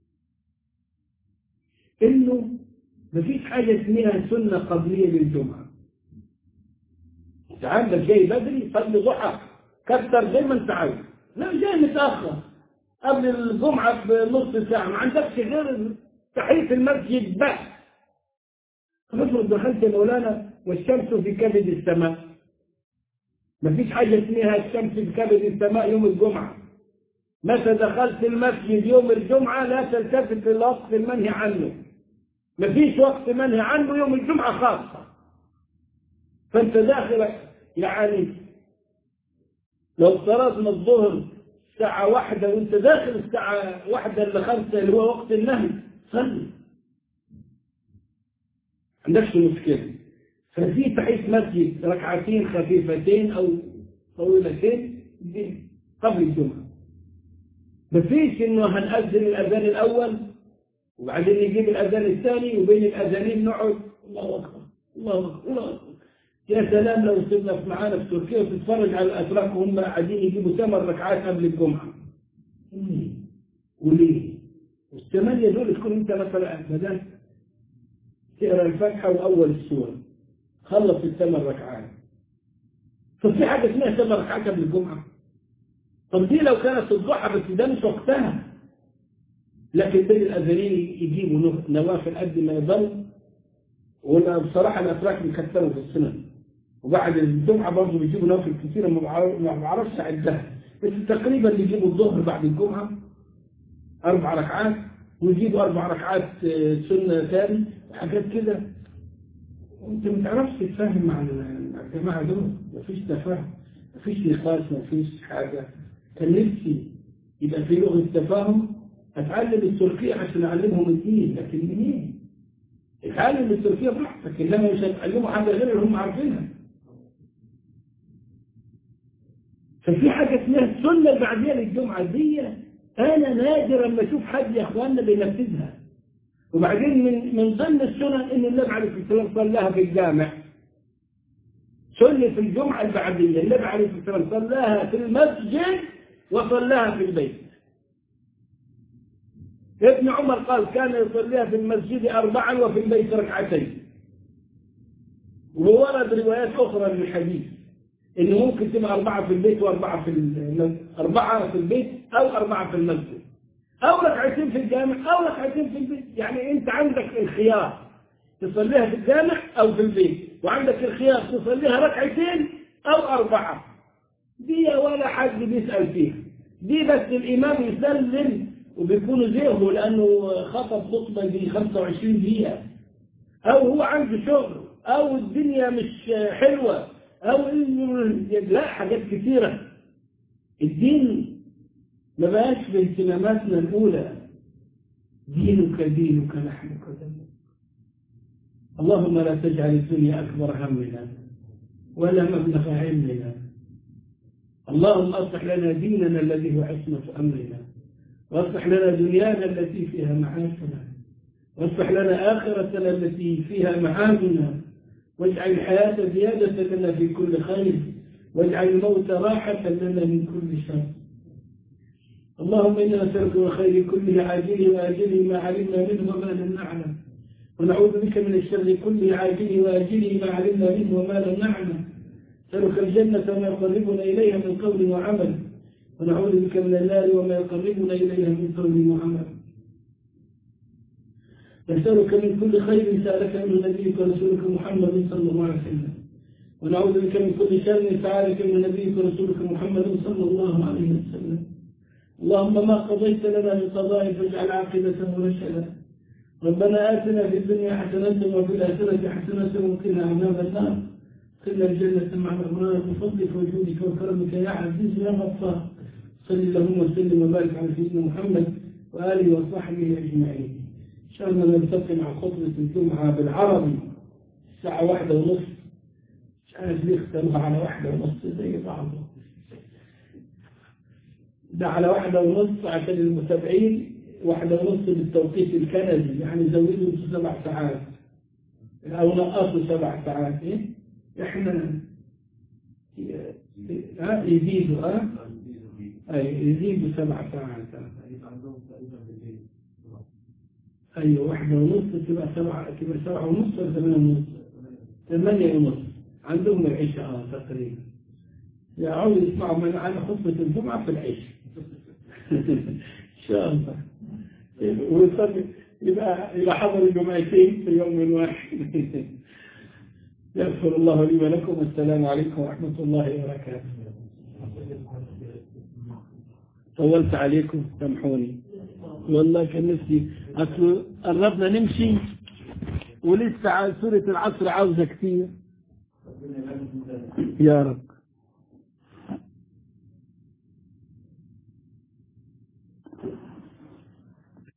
إنه مفيش حاجة اسمها سنة قبلية للجمعة انت عندك جاي بدري صلي ضحى كتر زي ما انت عايز لا جاي متاخر قبل الجمعه بنص ساعه ما عندكش غير تحيه المسجد بس افرض دخلت يا مولانا والشمس في كبد السماء ما فيش حاجه اسمها الشمس في كبد السماء يوم الجمعه متى دخلت المسجد يوم الجمعه لا تلتفت للوقت المنهي عنه ما فيش وقت منهي عنه يوم الجمعه خاصه فانت داخل يعني لو افترضنا الظهر الساعة واحدة وانت داخل الساعة واحدة إلا خمسة اللي هو وقت النهي صلي عندكش مشكلة ففي تحية مسجد ركعتين خفيفتين أو طويلتين قبل الجمعة مفيش انه هنأذن الاذان الاول وبعدين نجيب الاذان الثاني وبين الاذانين نقعد الله اكبر الله اكبر الله اكبر يا سلام لو صرنا في معانا في تركيا وتتفرج على الاتراك وهم قاعدين يجيبوا ثمان ركعات قبل الجمعه ليه؟ وليه؟ والثمانيه دول تكون انت مثلا بدات تقرا الفاتحه واول السوره خلص الثمان ركعات طب في حاجه اسمها ثمان ركعات قبل الجمعه طب دي لو كانت الضحى بس ده مش وقتها لكن بين الاذانين يجيبوا نوافل قد ما يضل وانا بصراحه الاتراك بيكثروا في السنن وبعد الجمعه برضه بيجيبوا نوافل كثيره ما بعرفش اعدها بس تقريبا بيجيبوا الظهر بعد الجمعه اربع ركعات ويجيبوا اربع ركعات سنه ثاني وحاجات كده انت ما تعرفش تتفاهم مع الجماعه دول مفيش تفاهم مفيش نقاش مفيش حاجه كان نفسي يبقى في لغه تفاهم اتعلم التركيه عشان اعلمهم الدين لكن منين؟ اتعلم التركيه براحتك انما مش هتعلموا حاجه غير اللي هم عارفينها ففي حاجه اسمها السنه البعديه للجمعه دي انا نادر لما اشوف حد يا اخواننا بينفذها وبعدين من من ضمن السنن ان النبي عليه الصلاه والسلام صلاها في الجامع سنه الجمعه البعديه النبي عليه الصلاه والسلام صلاها في المسجد وصلاها في البيت ابن عمر قال كان يصليها في المسجد أربعا وفي البيت ركعتين وورد روايات أخرى من الحديث إنه ممكن تبقى أربعة في البيت وأربعة في المسجد أربعة في البيت أو أربعة في المسجد أو ركعتين في الجامع أو ركعتين في البيت يعني أنت عندك الخيار تصليها في الجامع أو في البيت وعندك الخيار تصليها ركعتين أو أربعة دي ولا حد بيسأل فيها دي بس الإمام يسلم وبيكونوا زيهم لأنه خطب خطبة دي 25 دقيقة أو هو عنده شغل أو الدنيا مش حلوة أو لا حاجات كثيرة الدين ما بقاش في اهتماماتنا الأولى دينك دينك لحمك دمك اللهم لا تجعل الدنيا أكبر همنا ولا مبلغ علمنا اللهم أصلح لنا ديننا الذي هو عصمة أمرنا واصلح لنا دنيانا التي فيها معاشنا واصلح لنا آخرتنا التي فيها معادنا واجعل الحياة زيادة لنا في كل خير واجعل الموت راحة لنا من كل شر اللهم إنا نسألك من خير كله عاجله وآجله ما علمنا منه وما لم نعلم ونعوذ بك من الشر كله عاجله وآجله ما علمنا منه وما لم نعلم نسألك الجنة وما يقربنا إليها من قول وعمل ونعوذ بك من النار وما يقربنا إليها من قول وعمل نسألك من كل خير سألك منه نبيك ورسولك محمد صلى الله عليه وسلم ونعوذ بك من كل شر سألك من نبيك ورسولك محمد صلى الله عليه وسلم اللهم ما قضيت لنا من قضاء فاجعل عاقبته رشدا ربنا آتنا في الدنيا حسنة وفي الآخرة حسنة وقنا عذاب النار قنا الجنة مع الأبرار بفضلك وجودك وكرمك يا عزيز يا غفار صل اللهم وسلم وبارك على سيدنا محمد وآله وصحبه أجمعين إن شاء الله نلتقي مع خطبة الجمعة بالعربي الساعة واحدة ونصف مش عارف ليه اختاروها على واحدة ونصف زي بعضه ده على واحدة ونصف عشان المتابعين واحدة ونصف بالتوقيت الكندي يعني زودوا سبع ساعات أو نقصوا سبع ساعات إيه؟ إحنا ها يزيدوا ها أي يزيدوا سبع ساعات أيوة واحدة ونصف تبقى سبعة تبقى سبعة ونصف ولا ثمانية ونصف ثمانية ونصف عندهم العشاء آه تقريبا يعود يسمعوا من على خطبة الجمعة في العشاء إن شاء الله ويصلي يبقى يبقى حضر الجمعتين في يوم واحد يغفر الله لي ولكم والسلام عليكم ورحمة الله وبركاته طولت عليكم سامحوني والله كان نفسي أصل قربنا نمشي ولسه سورة العصر عاوزة كتير يا رب